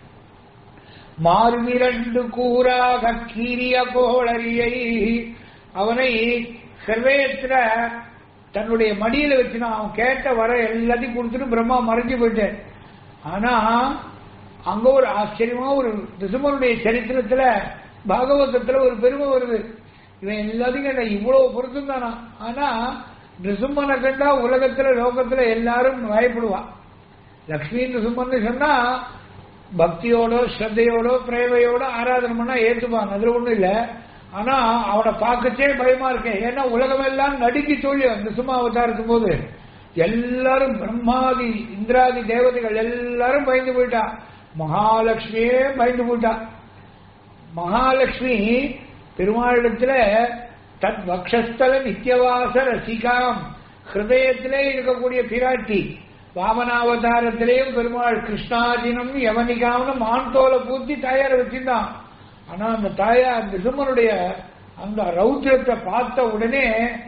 S1: மார்விரண்டு கூறாக கீரிய கோளரியை அவனை சர்வேயத்துல தன்னுடைய மடியில வச்சுனா அவன் கேட்ட வர எல்லாத்தையும் கொடுத்துட்டு பிரம்மா மறைஞ்சு போயிட்டேன் ஆனா அங்க ஒரு ஆச்சரியமா ஒரு திசுமனுடைய சரித்திரத்துல பாகவதத்துல ஒரு பெருமை வருது இவன் எல்லாத்தையும் கேட்ட இவ்வளவு பொருத்தம் தானா ஆனா நிசும்மனை கண்டா உலகத்துல லோகத்துல எல்லாரும் பயப்படுவான் லக்ஷ்மி நிசும்மன் சொன்னா பக்தியோட ஸ்ரத்தையோட பிரேமையோட ஆராதனை பண்ணா ஏத்துப்பாங்க அதுல ஒண்ணும் இல்ல ஆனா அவனை பார்க்கச்சே பயமா இருக்கேன் ஏன்னா உலகம் எல்லாம் நடுங்கி சொல்லி அந்த சும்மா அவதாரத்தும் போது எல்லாரும் பிரம்மாதி இந்திராதி தேவதைகள் எல்லாரும் பயந்து போயிட்டா மகாலட்சுமியே பயந்து போயிட்டா மகாலட்சுமி பெருமாளிடத்துல தத் வக்ஷஸ்தல நித்தியவாச ரசிகாம் ஹிருதயத்திலே இருக்கக்கூடிய பிராட்டி வாமனாவதாரத்திலேயும் பெருமாள் கிருஷ்ணாஜினம் யவனிகாம்னு மான்தோலை பூத்தி தாயாரை வச்சிருந்தான் ஆனா அந்த தாயார் நிசுமனுடைய அந்த ரௌத்திரத்தை பார்த்த உடனே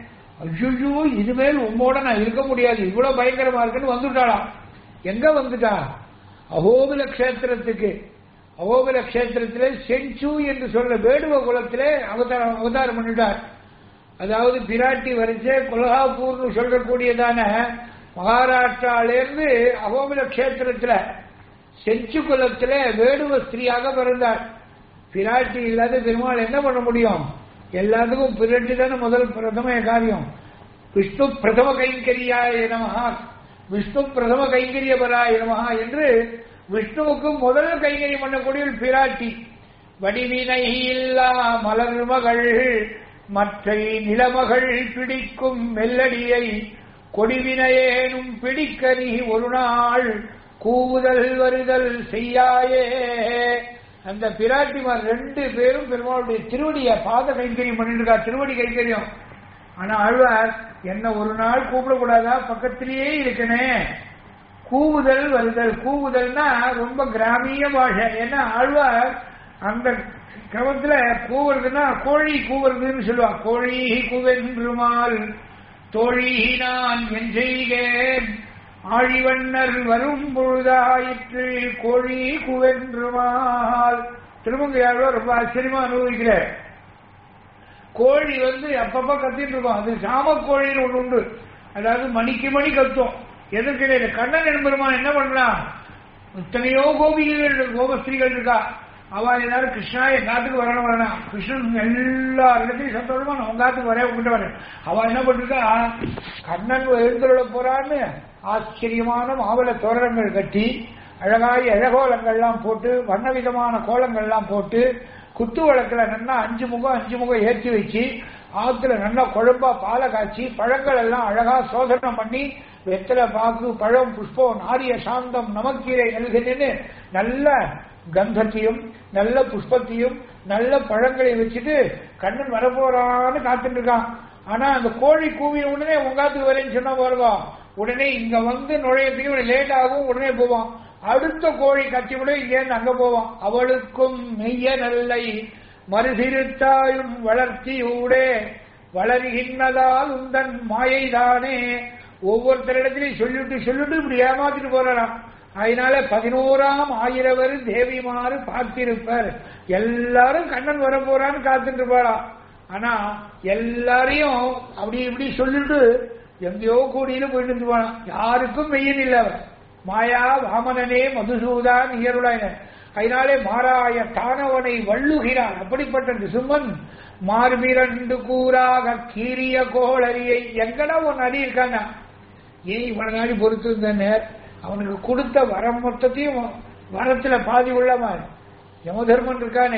S1: ஐயோ இனிமேல் உம்மோட நான் இருக்க முடியாது இவ்வளவு பயங்கரமா இருக்குன்னு வந்துட்டாளாம் எங்க வந்துட்டா அகோபில கஷேத்திரத்துக்கு அகோபில கஷேத்திரத்திலே செஞ்சு என்று சொல்ற வேடுவ குலத்திலே அவதாரம் அவதாரம் பண்ணிட்டார் அதாவது பிராட்டி வரிசை கொல்ஹாப்பூர்னு சொல்லக்கூடியதான மகாராஷ்டிராலேருந்து அகோபில கஷேத்திரத்துல செஞ்சு குலத்துல வேடுவ ஸ்திரீயாக பிறந்தார் பிராட்டி இல்லாத பெருமாள் என்ன பண்ண முடியும் எல்லாத்துக்கும் பிராட்டி தானே முதல் பிரதம காரியம் விஷ்ணு பிரதம கைங்கரியாய நமஹா விஷ்ணு பிரதம கைங்கரியபராய நமஹா என்று விஷ்ணுவுக்கு முதல் கைங்கரியம் பண்ணக்கூடிய பிராட்டி வடிவினை இல்லா மலர் மகள் மற்றை நிலமகள் பிடிக்கும் மெல்லடியை கொடிவினையேனும் பிடிக்க நீ ஒரு நாள் கூவுதல் வருதல் செய்யாயே அந்த பிராட்டிமார் ரெண்டு பேரும் பெருமாளுடைய திருவடிய பாத கைங்கரியம் பண்ணிட்டு இருக்கா திருவடி கைங்கரியம் ஆனா ஆழ்வார் என்ன ஒரு நாள் கூப்பிடக்கூடாதா பக்கத்திலேயே இருக்கனே கூவுதல் வருதல் கூவுதல்னா ரொம்ப கிராமிய பாஷை ஏன்னா ஆழ்வார் அந்த கிரமத்துல கூவுறதுன்னா கோழி கூவுறதுன்னு சொல்லுவா கோழி கூவென்றுமால் தோழி நான் என் செய்கேன் ஆழிவண்ணர் வரும் பொழுதாயிற்று கோழி கூவென்றுமால் திருமங்கையாழ்வார் ரொம்ப ஆச்சரியமா அனுபவிக்கிறார் கோழி வந்து அப்பப்ப கத்திட்டு இருக்கும் அது சாமக்கோழின்னு ஒண்ணு உண்டு அதாவது மணிக்கு மணி கத்தும் எதற்கிடையில கண்ணன் என்பெருமான் என்ன பண்றான் இத்தனையோ கோபிகைகள் கோபஸ்திரீகள் இருக்கா அவ எல்லாரும் கிருஷ்ணா என் காத்துக்கு வரணும் வரணும் கிருஷ்ணன் எல்லா இடத்தையும் சந்தோஷமா நான் உங்க காத்துக்கு வரேன் உங்ககிட்ட வரேன் அவ என்ன பண்ணிருக்கா கண்ணன் எழுந்துள்ள போறான்னு ஆச்சரியமான மாவள தோரணங்கள் கட்டி அழகாய் அழகோலங்கள்லாம் போட்டு வண்ண விதமான கோலங்கள்லாம் போட்டு குத்து வழக்குல நல்லா அஞ்சு முகம் அஞ்சு முகம் ஏற்றி வச்சு ஆத்துல நல்லா குழம்பா பாலை காய்ச்சி பழங்கள் எல்லாம் அழகா சோதனம் பண்ணி வெத்தலை பாக்கு பழம் புஷ்பம் நாரிய சாந்தம் நமக்கீரை நல்கிறேன்னு நல்ல கந்தத்தையும் நல்ல புஷ்பத்தையும் நல்ல பழங்களையும் வச்சுட்டு கண்ணன் வரப்போறான்னு காத்துட்டு இருக்கான் ஆனா அந்த கோழி கூவிய உடனே உங்காத்துக்கு வரேன்னு சொன்னா வருவா உடனே இங்க வந்து நுழையத்துக்கு லேட் ஆகும் உடனே போவான் அடுத்த கோழி கட்சி விட இங்கேருந்து அங்க போவான் அவளுக்கும் மெய்ய நல்லை மறுசிறுத்தாயும் வளர்த்தியூடே வளர்கின்றதால் உந்தன் மாயைதானே ஒவ்வொருத்தரிடத்திலையும் சொல்லிட்டு சொல்லிட்டு இப்படி ஏமாத்திட்டு போறாராம் அதனால பதினோராம் ஆயிரவர் தேவிமாறு பார்த்திருப்பர் எல்லாரும் கண்ணன் வர போறான்னு காத்துட்டு இருப்பாளாம் ஆனா எல்லாரையும் அப்படி இப்படி சொல்லிட்டு எங்கேயோ கூடியில போயிட்டு இருந்துவானா யாருக்கும் மெய்யன் இல்லை அவர் மாயா வாமனனே மதுசூதான் இயருளாயின அதனாலே மாறாய தானவனை வள்ளுகிறான் அப்படிப்பட்ட நிசுமன் மார்பிரண்டு கூறாக கீரிய கோளரியை எங்கடா ஒரு நடி இருக்கானா ஏன் இவ்வளவு நாடி பொறுத்து இருந்தேன்னு அவனுக்கு கொடுத்த வரம் மொத்தத்தையும் வரத்துல பாதி உள்ளவன் யமதர்மன் இருக்கானே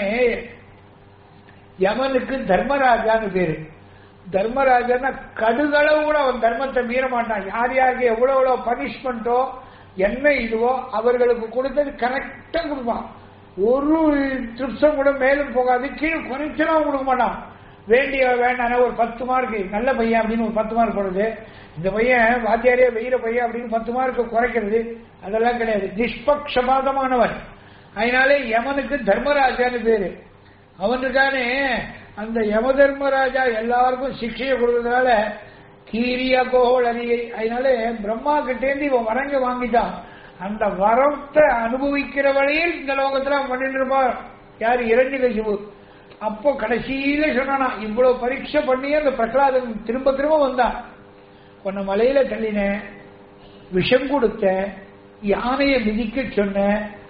S1: யமனுக்கு தர்மராஜான்னு பேரு தர்மராஜன்னா கடுகளவு கூட அவன் தர்மத்தை மீற மாட்டான் யார் யாருக்கு எவ்வளவு எவ்வளவு பனிஷ்மெண்ட்டோ என்ன இதுவோ அவர்களுக்கு கொடுத்தது கரெக்டா கொடுப்பான் ஒரு திருப்சம் கூட மேலும் போகாது கீழே குறைச்சலாம் கொடுக்க மாட்டான் வேண்டிய வேண்டாம் ஒரு பத்து மார்க் நல்ல பையன் அப்படின்னு ஒரு பத்து மார்க் போடுறது இந்த பையன் வாத்தியாரே வெயிற பையன் அப்படின்னு பத்து மார்க் குறைக்கிறது அதெல்லாம் கிடையாது நிஷ்பக்ஷபாதமானவன் அதனாலே யமனுக்கு தர்மராஜான்னு பேரு அவனுக்கானே அந்த யம தர்மராஜா எல்லாருக்கும் சிக்ஷையை கொடுக்கறதுனால கீரிய கோல் அரியை அதனால பிரம்மா கிட்டேந்து இவன் வரங்க வாங்கிட்டான் அந்த வரத்தை அனுபவிக்கிற வழியில் இந்த லோகத்துல அவன் பண்ணிட்டு இருப்பான் யார் இரண்டு கசிவு அப்போ கடைசியில சொன்னானா இவ்வளவு பரீட்சை பண்ணி அந்த பிரகலாதன் திரும்ப திரும்ப வந்தான் உன்னை மலையில தள்ளினேன் விஷம் கொடுத்த யானையை மிதிக்க சொன்ன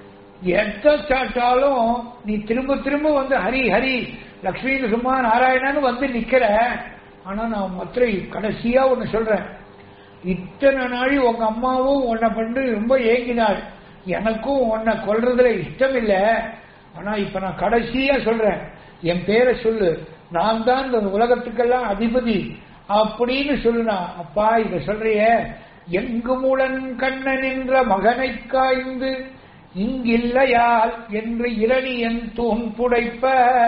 S1: எத்த சாட்டாலும் நீ திரும்ப திரும்ப வந்து ஹரி ஹரி லக்ஷ்மி சும்மா நாராயணன்னு வந்து நிக்கிற ஆனா நான் மற்ற கடைசியா ஒன்னு சொல்றேன் இத்தனை நாளி உங்க அம்மாவும் உன்னை பண்ணி ரொம்ப ஏங்கினாள் எனக்கும் உன்னை கொல்றதுல இஷ்டம் இல்ல ஆனா இப்ப நான் கடைசியா சொல்றேன் என் பேரை சொல்லு நான் தான் இந்த உலகத்துக்கெல்லாம் அதிபதி அப்படின்னு சொல்லுனா அப்பா இத சொல்றிய எங்கு மூலன் கண்ணன் என்ற மகனை காய்ந்து இங்கில்லையால் என்று இரணியன் தூண் புடைப்ப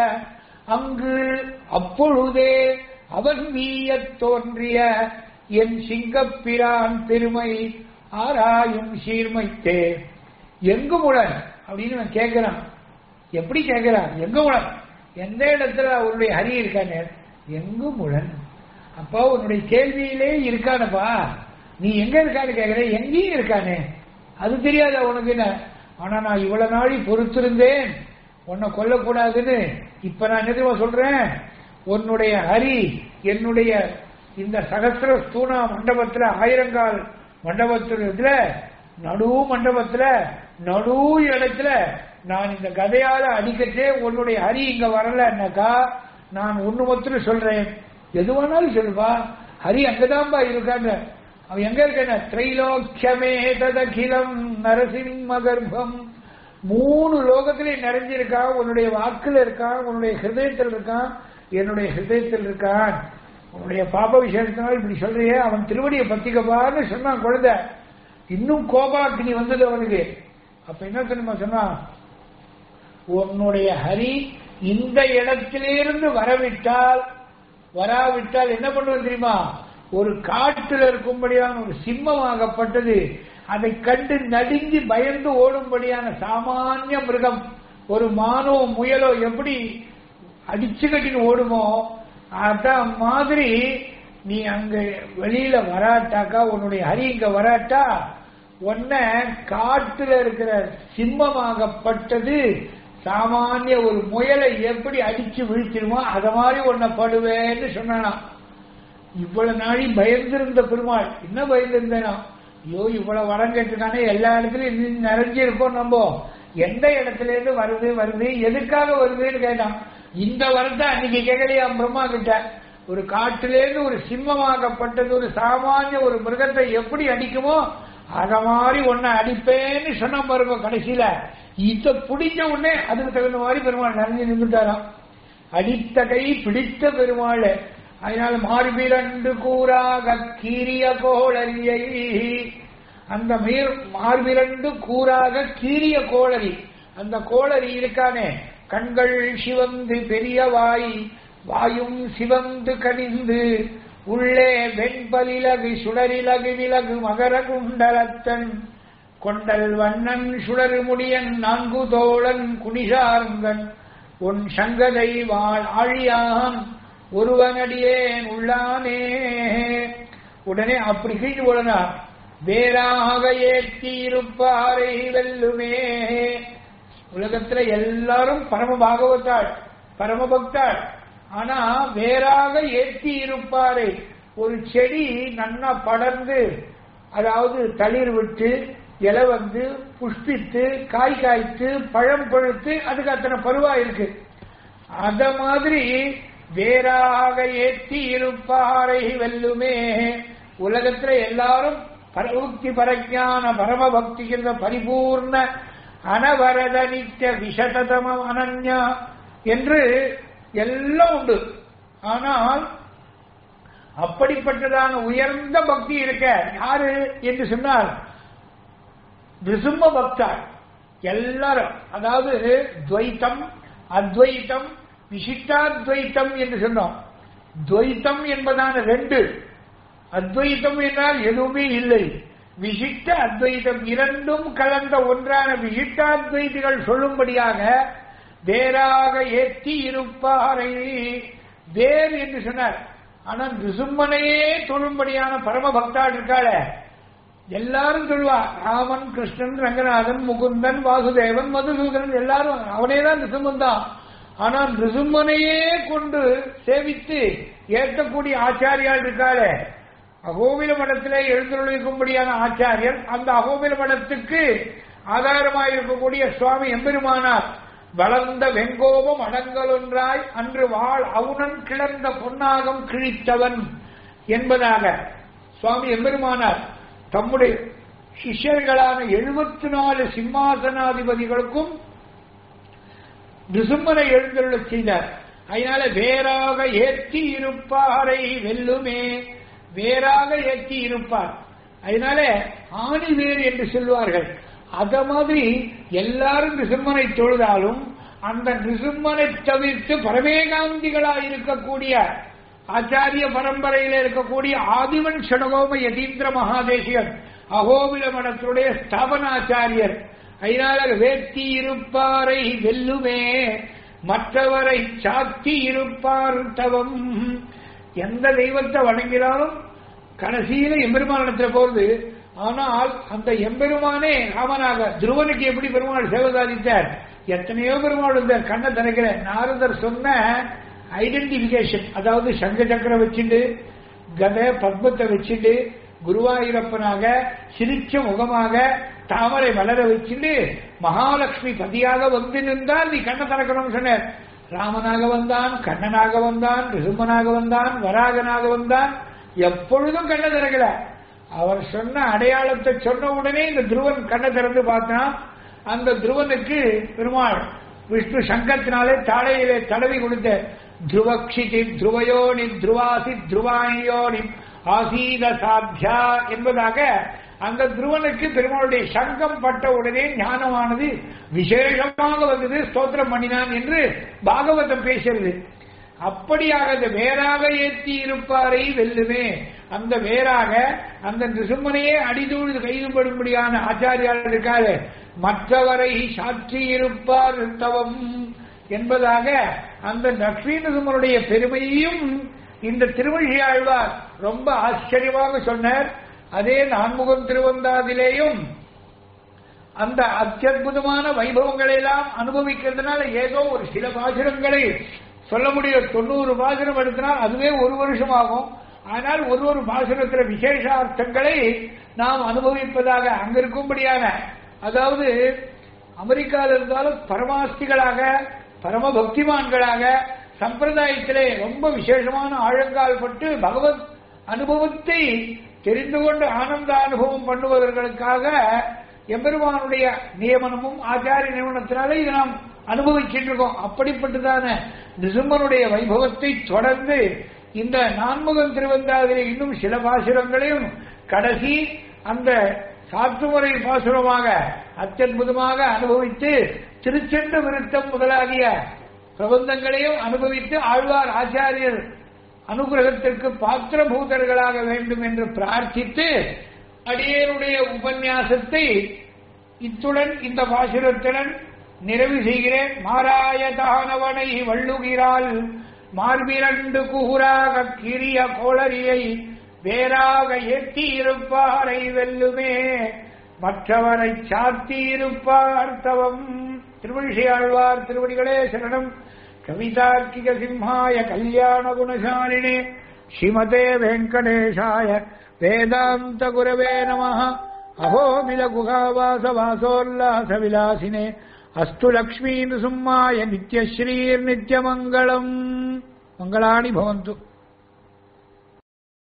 S1: அங்கு அப்பொழுதே அவன் வீயத் தோன்றிய என் சிங்கப்பிரான் பெருமை ஆராயும் சீர்மைத்தே எங்கு முடன் அப்படின்னு நான் கேட்கிறான் எப்படி கேட்கிறான் எங்கு முடன் எந்த இடத்துல அவருடைய ஹரி இருக்கானே எங்கு முடன் அப்போ உன்னுடைய கேள்வியிலே இருக்கானப்பா நீ எங்க இருக்கான்னு கேட்கிற எங்கேயும் இருக்கானே அது தெரியாத உனக்கு என்ன ஆனா நான் இவ்வளவு நாளி பொறுத்திருந்தேன் உன்னை கொல்லக்கூடாதுன்னு இப்ப நான் என்ன சொல்றேன் உன்னுடைய ஹரி என்னுடைய இந்த சகசிர ஸ்தூணா மண்டபத்துல ஆயிரங்கால் மண்டபத்துல நடு மண்டபத்துல நடு இடத்துல நான் இந்த கதையால அடிக்கச்சே உன்னுடைய ஹரி இங்க வரலன்னாக்கா நான் ஒண்ணு மொத்தம் சொல்றேன் எது வேணாலும் சொல்லுவா ஹரி அங்கதான்பா இருக்காங்க அவன் எங்க இருக்க திரைலோக்கியமே ததகிலம் நரசிம்ம கர்ப்பம் மூணு லோகத்திலையும் நிறைஞ்சிருக்கான் உன்னுடைய வாக்குல இருக்கான் உன்னுடைய ஹிருதயத்தில் இருக்கான் என்னுடைய ஹிருதயத்தில் இருக்கான் உன்னுடைய பாப விஷயத்தினால் இப்படி சொல்றியே அவன் திருவடியை பத்திக்கப்பான்னு சொன்னான் குழந்தை இன்னும் கோபாக்கினி வந்தது அவனுக்கு அப்ப என்ன தெரியுமா சொன்னா உன்னுடைய ஹரி இந்த இடத்திலிருந்து வரவிட்டால் வராவிட்டால் என்ன பண்ணுவது தெரியுமா ஒரு காட்டில் இருக்கும்படியான ஒரு சிம்மமாகப்பட்டது அதை கண்டு நடுங்கி பயந்து ஓடும்படியான சாமானிய மிருகம் ஒரு மானோ முயலோ எப்படி அடிச்சு கட்டின்னு ஓடுமோ அத மாதிரி நீ அங்க வெளியில வராட்டாக்கா உன்னுடைய ஹரி இங்க வராட்டா உன்ன காட்டுல இருக்கிற சிம்மமாகப்பட்டது சாமானிய ஒரு முயலை எப்படி அடிச்சு வீழ்த்திடுமோ அத மாதிரி உன்னை படுவேன்னு சொன்னானா இவ்வளவு நாளி பயந்திருந்த பெருமாள் என்ன பயந்திருந்தேனா ஐயோ இவ்வளவு வரம் கேட்டிருக்கானே எல்லா இடத்துலயும் இன்னும் நிறைஞ்சிருக்கோம் நம்ம எந்த இடத்துல இருந்து வருது வருது எதுக்காக வருதுன்னு கேட்டான் இந்த வரத்தை அன்னைக்கு கேட்கலையா பிரம்மா கிட்ட ஒரு காட்டிலேருந்து ஒரு சிம்மமாகப்பட்டது ஒரு சாமானிய ஒரு மிருகத்தை எப்படி அடிக்குமோ அத மாதிரி ஒன்ன அடிப்பேன்னு சொன்ன பாருங்க கடைசியில இத பிடிச்ச உடனே அதுக்கு தகுந்த மாதிரி பெருமாள் நிறைஞ்சு நின்றுட்டாராம் அடித்த கை பிடித்த பெருமாள் அதனால மார்பிரண்டு கூறாக கீரிய கோளரியை அந்த மீர் மார்பிரண்டு கூறாக கீரிய கோளரி அந்த கோளரி இருக்கானே கண்கள் சிவந்து பெரிய வாய் வாயும் சிவந்து கனிந்து உள்ளே வெண்பலிலகு சுடரிலகு விலகு மகர குண்டலத்தன் கொண்டல் வண்ணன் சுடரு முடியன் நான்கு தோழன் குனிசார்ந்தன் உன் சங்கதை வாழ் ஆழியான் ஒருவனடியேன் உள்ளானே உடனே அப்படி கீழ்ந்து போடனா வேறாக ஏற்றி இருப்பாரை வெல்லுமே உலகத்துல எல்லாரும் பரம பாகவத்தாள் பரம பக்தாள் ஆனா வேறாக ஏற்றி இருப்பாரை ஒரு செடி நன்னா படர்ந்து அதாவது தளிர் விட்டு இலை வந்து புஷ்பித்து காய் காய்த்து பழம் பழுத்து அதுக்கு அத்தனை பருவா இருக்கு அத மாதிரி வேறாக ஏற்றி இருப்பாரை வெல்லுமே உலகத்துல எல்லாரும் பரவுக்தி பரஜான பரம பக்திகிற பரிபூர்ண அனவரத நித்திய விஷதம அனன்யா என்று எல்லாம் உண்டு ஆனால் அப்படிப்பட்டதான உயர்ந்த பக்தி இருக்க யாரு என்று சொன்னால் நிசும்ம பக்தார் எல்லாரும் அதாவது துவைத்தம் அத்வைத்தம் விசிஷ்டாத்வைத்தம் என்று சொன்னோம் துவைத்தம் என்பதான ரெண்டு அத்வைத்தம் என்றால் எதுவுமே இல்லை விசிஷ்ட அத்வைதம் இரண்டும் கலந்த ஒன்றான விசிஷ்டாத்வைதிகள் சொல்லும்படியாக வேறாக ஏற்றி இருப்பாரை வேர் என்று சொன்னார் ஆனால் ரிசும்மனையே தொழும்படியான பரம பக்தாள் இருக்காள எல்லாரும் சொல்லுவா ராமன் கிருஷ்ணன் ரங்கநாதன் முகுந்தன் வாசுதேவன் மதுசூதனன் எல்லாரும் அவனே தான் ரிசுமன் தான் ஆனால் ரிசும்மனையே கொண்டு சேவித்து ஏற்கக்கூடிய ஆச்சாரியால் இருக்காளே அகோபில மடத்திலே எழுந்துள்ளிருக்கும்படியான ஆச்சாரியர் அந்த அகோபில மடத்துக்கு ஆதாரமாயிருக்கக்கூடிய சுவாமி எம்பெருமானார் வளர்ந்த வெங்கோபம் அடங்கலொன்றாய் அன்று வாழ் அவுணன் கிளர்ந்த பொன்னாகம் கிழித்தவன் என்பதாக சுவாமி எம்பெருமானார் தம்முடைய சிஷ்யர்களான எழுபத்தி நாலு சிம்மாசனாதிபதிகளுக்கும் நிசும்மனை எழுந்தருளச் செய்தார் அதனால வேறாக ஏற்றி இருப்பாரை வெல்லுமே வேறாக ஏற்றி இருப்பார் அதனால ஆணி வேர் என்று சொல்வார்கள் அத மாதிரி எல்லாரும் நிசும்மனை தொழுதாலும் அந்த நிசும்மனை தவிர்த்து பரமேகாந்திகளாக இருக்கக்கூடிய ஆச்சாரிய பரம்பரையில் இருக்கக்கூடிய ஆதிவன் ஷடகோம யதீந்திர மகாதேசிகர் அகோபில மடத்துடைய ஸ்தாபனாச்சாரியர் அதனால வேத்தி இருப்பாரை வெல்லுமே மற்றவரை சாத்தி இருப்பார் தவம் எந்த தெய்வத்தை வணங்கினாலும் கடைசியில எம்பெருமானிடத்துல போறது ஆனால் அந்த எம்பெருமானே ராமனாக துருவனுக்கு எப்படி பெருமாள் சேவை சாதித்தார் எத்தனையோ பெருமாள் இருந்தார் கண்ணை திறக்கிற நாரதர் சொன்ன ஐடென்டிபிகேஷன் அதாவது சங்க சக்கரம் வச்சுட்டு கதை பத்மத்தை வச்சுட்டு குருவாயூரப்பனாக சிரிச்ச முகமாக தாமரை மலர வச்சுட்டு மகாலட்சுமி பதியாக வந்து நின்றால் நீ கண்ணை திறக்கணும்னு சொன்னார் ராமனாக வந்தான் கண்ணனாக வந்தான் ரிசுமனாக வந்தான் வராகனாக வந்தான் எப்பொழுதும் கண்ணை திறக்கல அவர் சொன்ன அடையாளத்தை சொன்ன உடனே இந்த துருவன் கண்ணை திறந்து பார்த்தான் அந்த துருவனுக்கு பெருமாள் விஷ்ணு சங்கத்தினாலே தாடையிலே தடவி கொடுத்த துருவக்ஷிதி துருவயோனி துருவாசி துருவாணியோனி ஆசீத சாத்தியா என்பதாக அந்த துருவனுக்கு பெருமாளுடைய சங்கம் பட்ட உடனே ஞானமானது விசேஷமாக வந்தது ஸ்தோத்திரம் பண்ணினான் என்று பாகவதம் பேசுறது அப்படியாக அந்த வேறாக ஏற்றி இருப்பாரை வெல்லுமே அந்த வேறாக அந்த நிருசிம்மனையே அடிதூழ்ந்து கைதுபடும்படியான ஆச்சாரியால் இருக்காரு மற்றவரை சாட்சி இருப்பார் தவம் என்பதாக அந்த லக்ஷ்மி நிருசிம்மனுடைய பெருமையையும் இந்த திருவள்ளி ஆழ்வார் ரொம்ப ஆச்சரியமாக சொன்னார் அதே நான்முகம் திருவந்தாதிலேயும் அந்த அத்தியுதமான வைபவங்களை எல்லாம் அனுபவிக்கிறதுனால ஏதோ ஒரு சில பாசுரங்களை சொல்ல முடியும் தொண்ணூறு பாசுரம் எடுத்தினால் அதுவே ஒரு வருஷம் ஆகும் ஆனால் ஒரு ஒரு பாசுரத்தில் விசேஷார்த்தங்களை நாம் அனுபவிப்பதாக அங்க இருக்கும்படியான அதாவது அமெரிக்காவில் இருந்தாலும் பரமாஸ்திகளாக பரம பக்திமான்களாக சம்பிரதாயத்திலே ரொம்ப விசேஷமான ஆழங்கால் பட்டு பகவத் அனுபவத்தை தெரிந்து கொண்டு ஆனந்த அனுபவம் பண்ணுவதற்காக எம்பெருமானுடைய நியமனமும் ஆச்சாரிய நியமனத்தினாலே இதை நாம் அனுபவிச்சுட்டு இருக்கோம் அப்படிப்பட்டதான நிசும்பனுடைய வைபவத்தை தொடர்ந்து இந்த நான்முகம் திருவந்தாதிலே இன்னும் சில பாசுரங்களையும் கடைசி அந்த சாத்துமுறை பாசுரமாக அत्यற்புதமாக அனுபவித்து திருச்சென்ற விருத்தம் முதலாகிய பிரபந்தங்களையும் அனுபவித்து ஆழ்வார் ஆச்சாரியர் அனுகிரகத்திற்கு பாத்திரபூதர்களாக வேண்டும் என்று பிரார்த்தித்து அடியேனுடைய உபன்யாசத்தை இத்துடன் இந்த பாசுரத்துடன் நிறைவு செய்கிறேன் மாராயதானவனை வள்ளுகிறாள் மார்பிரண்டு குகுராக கிரிய கோளரியை வேறாக ஏற்றி இருப்பாரை வெல்லுமே மற்றவரை சாத்தி இருப்பார் தவம் திருவழிசையாழ்வார் திருவடிகளே சரணம் கவிதார்க்கிக சிம்ஹாய கல்யாண குணசாலினே ஸ்ரீமதே வெங்கடேஷாய வேதாந்த குரவே நம அஹோபில குகாவாச வாசோல்லாச விலாசினே அஸ்து லக்ஷ்மீ நிசும்மாய நித்யஸ்ரீர் நித்யமங்கலம் மங்களாணி பவந்து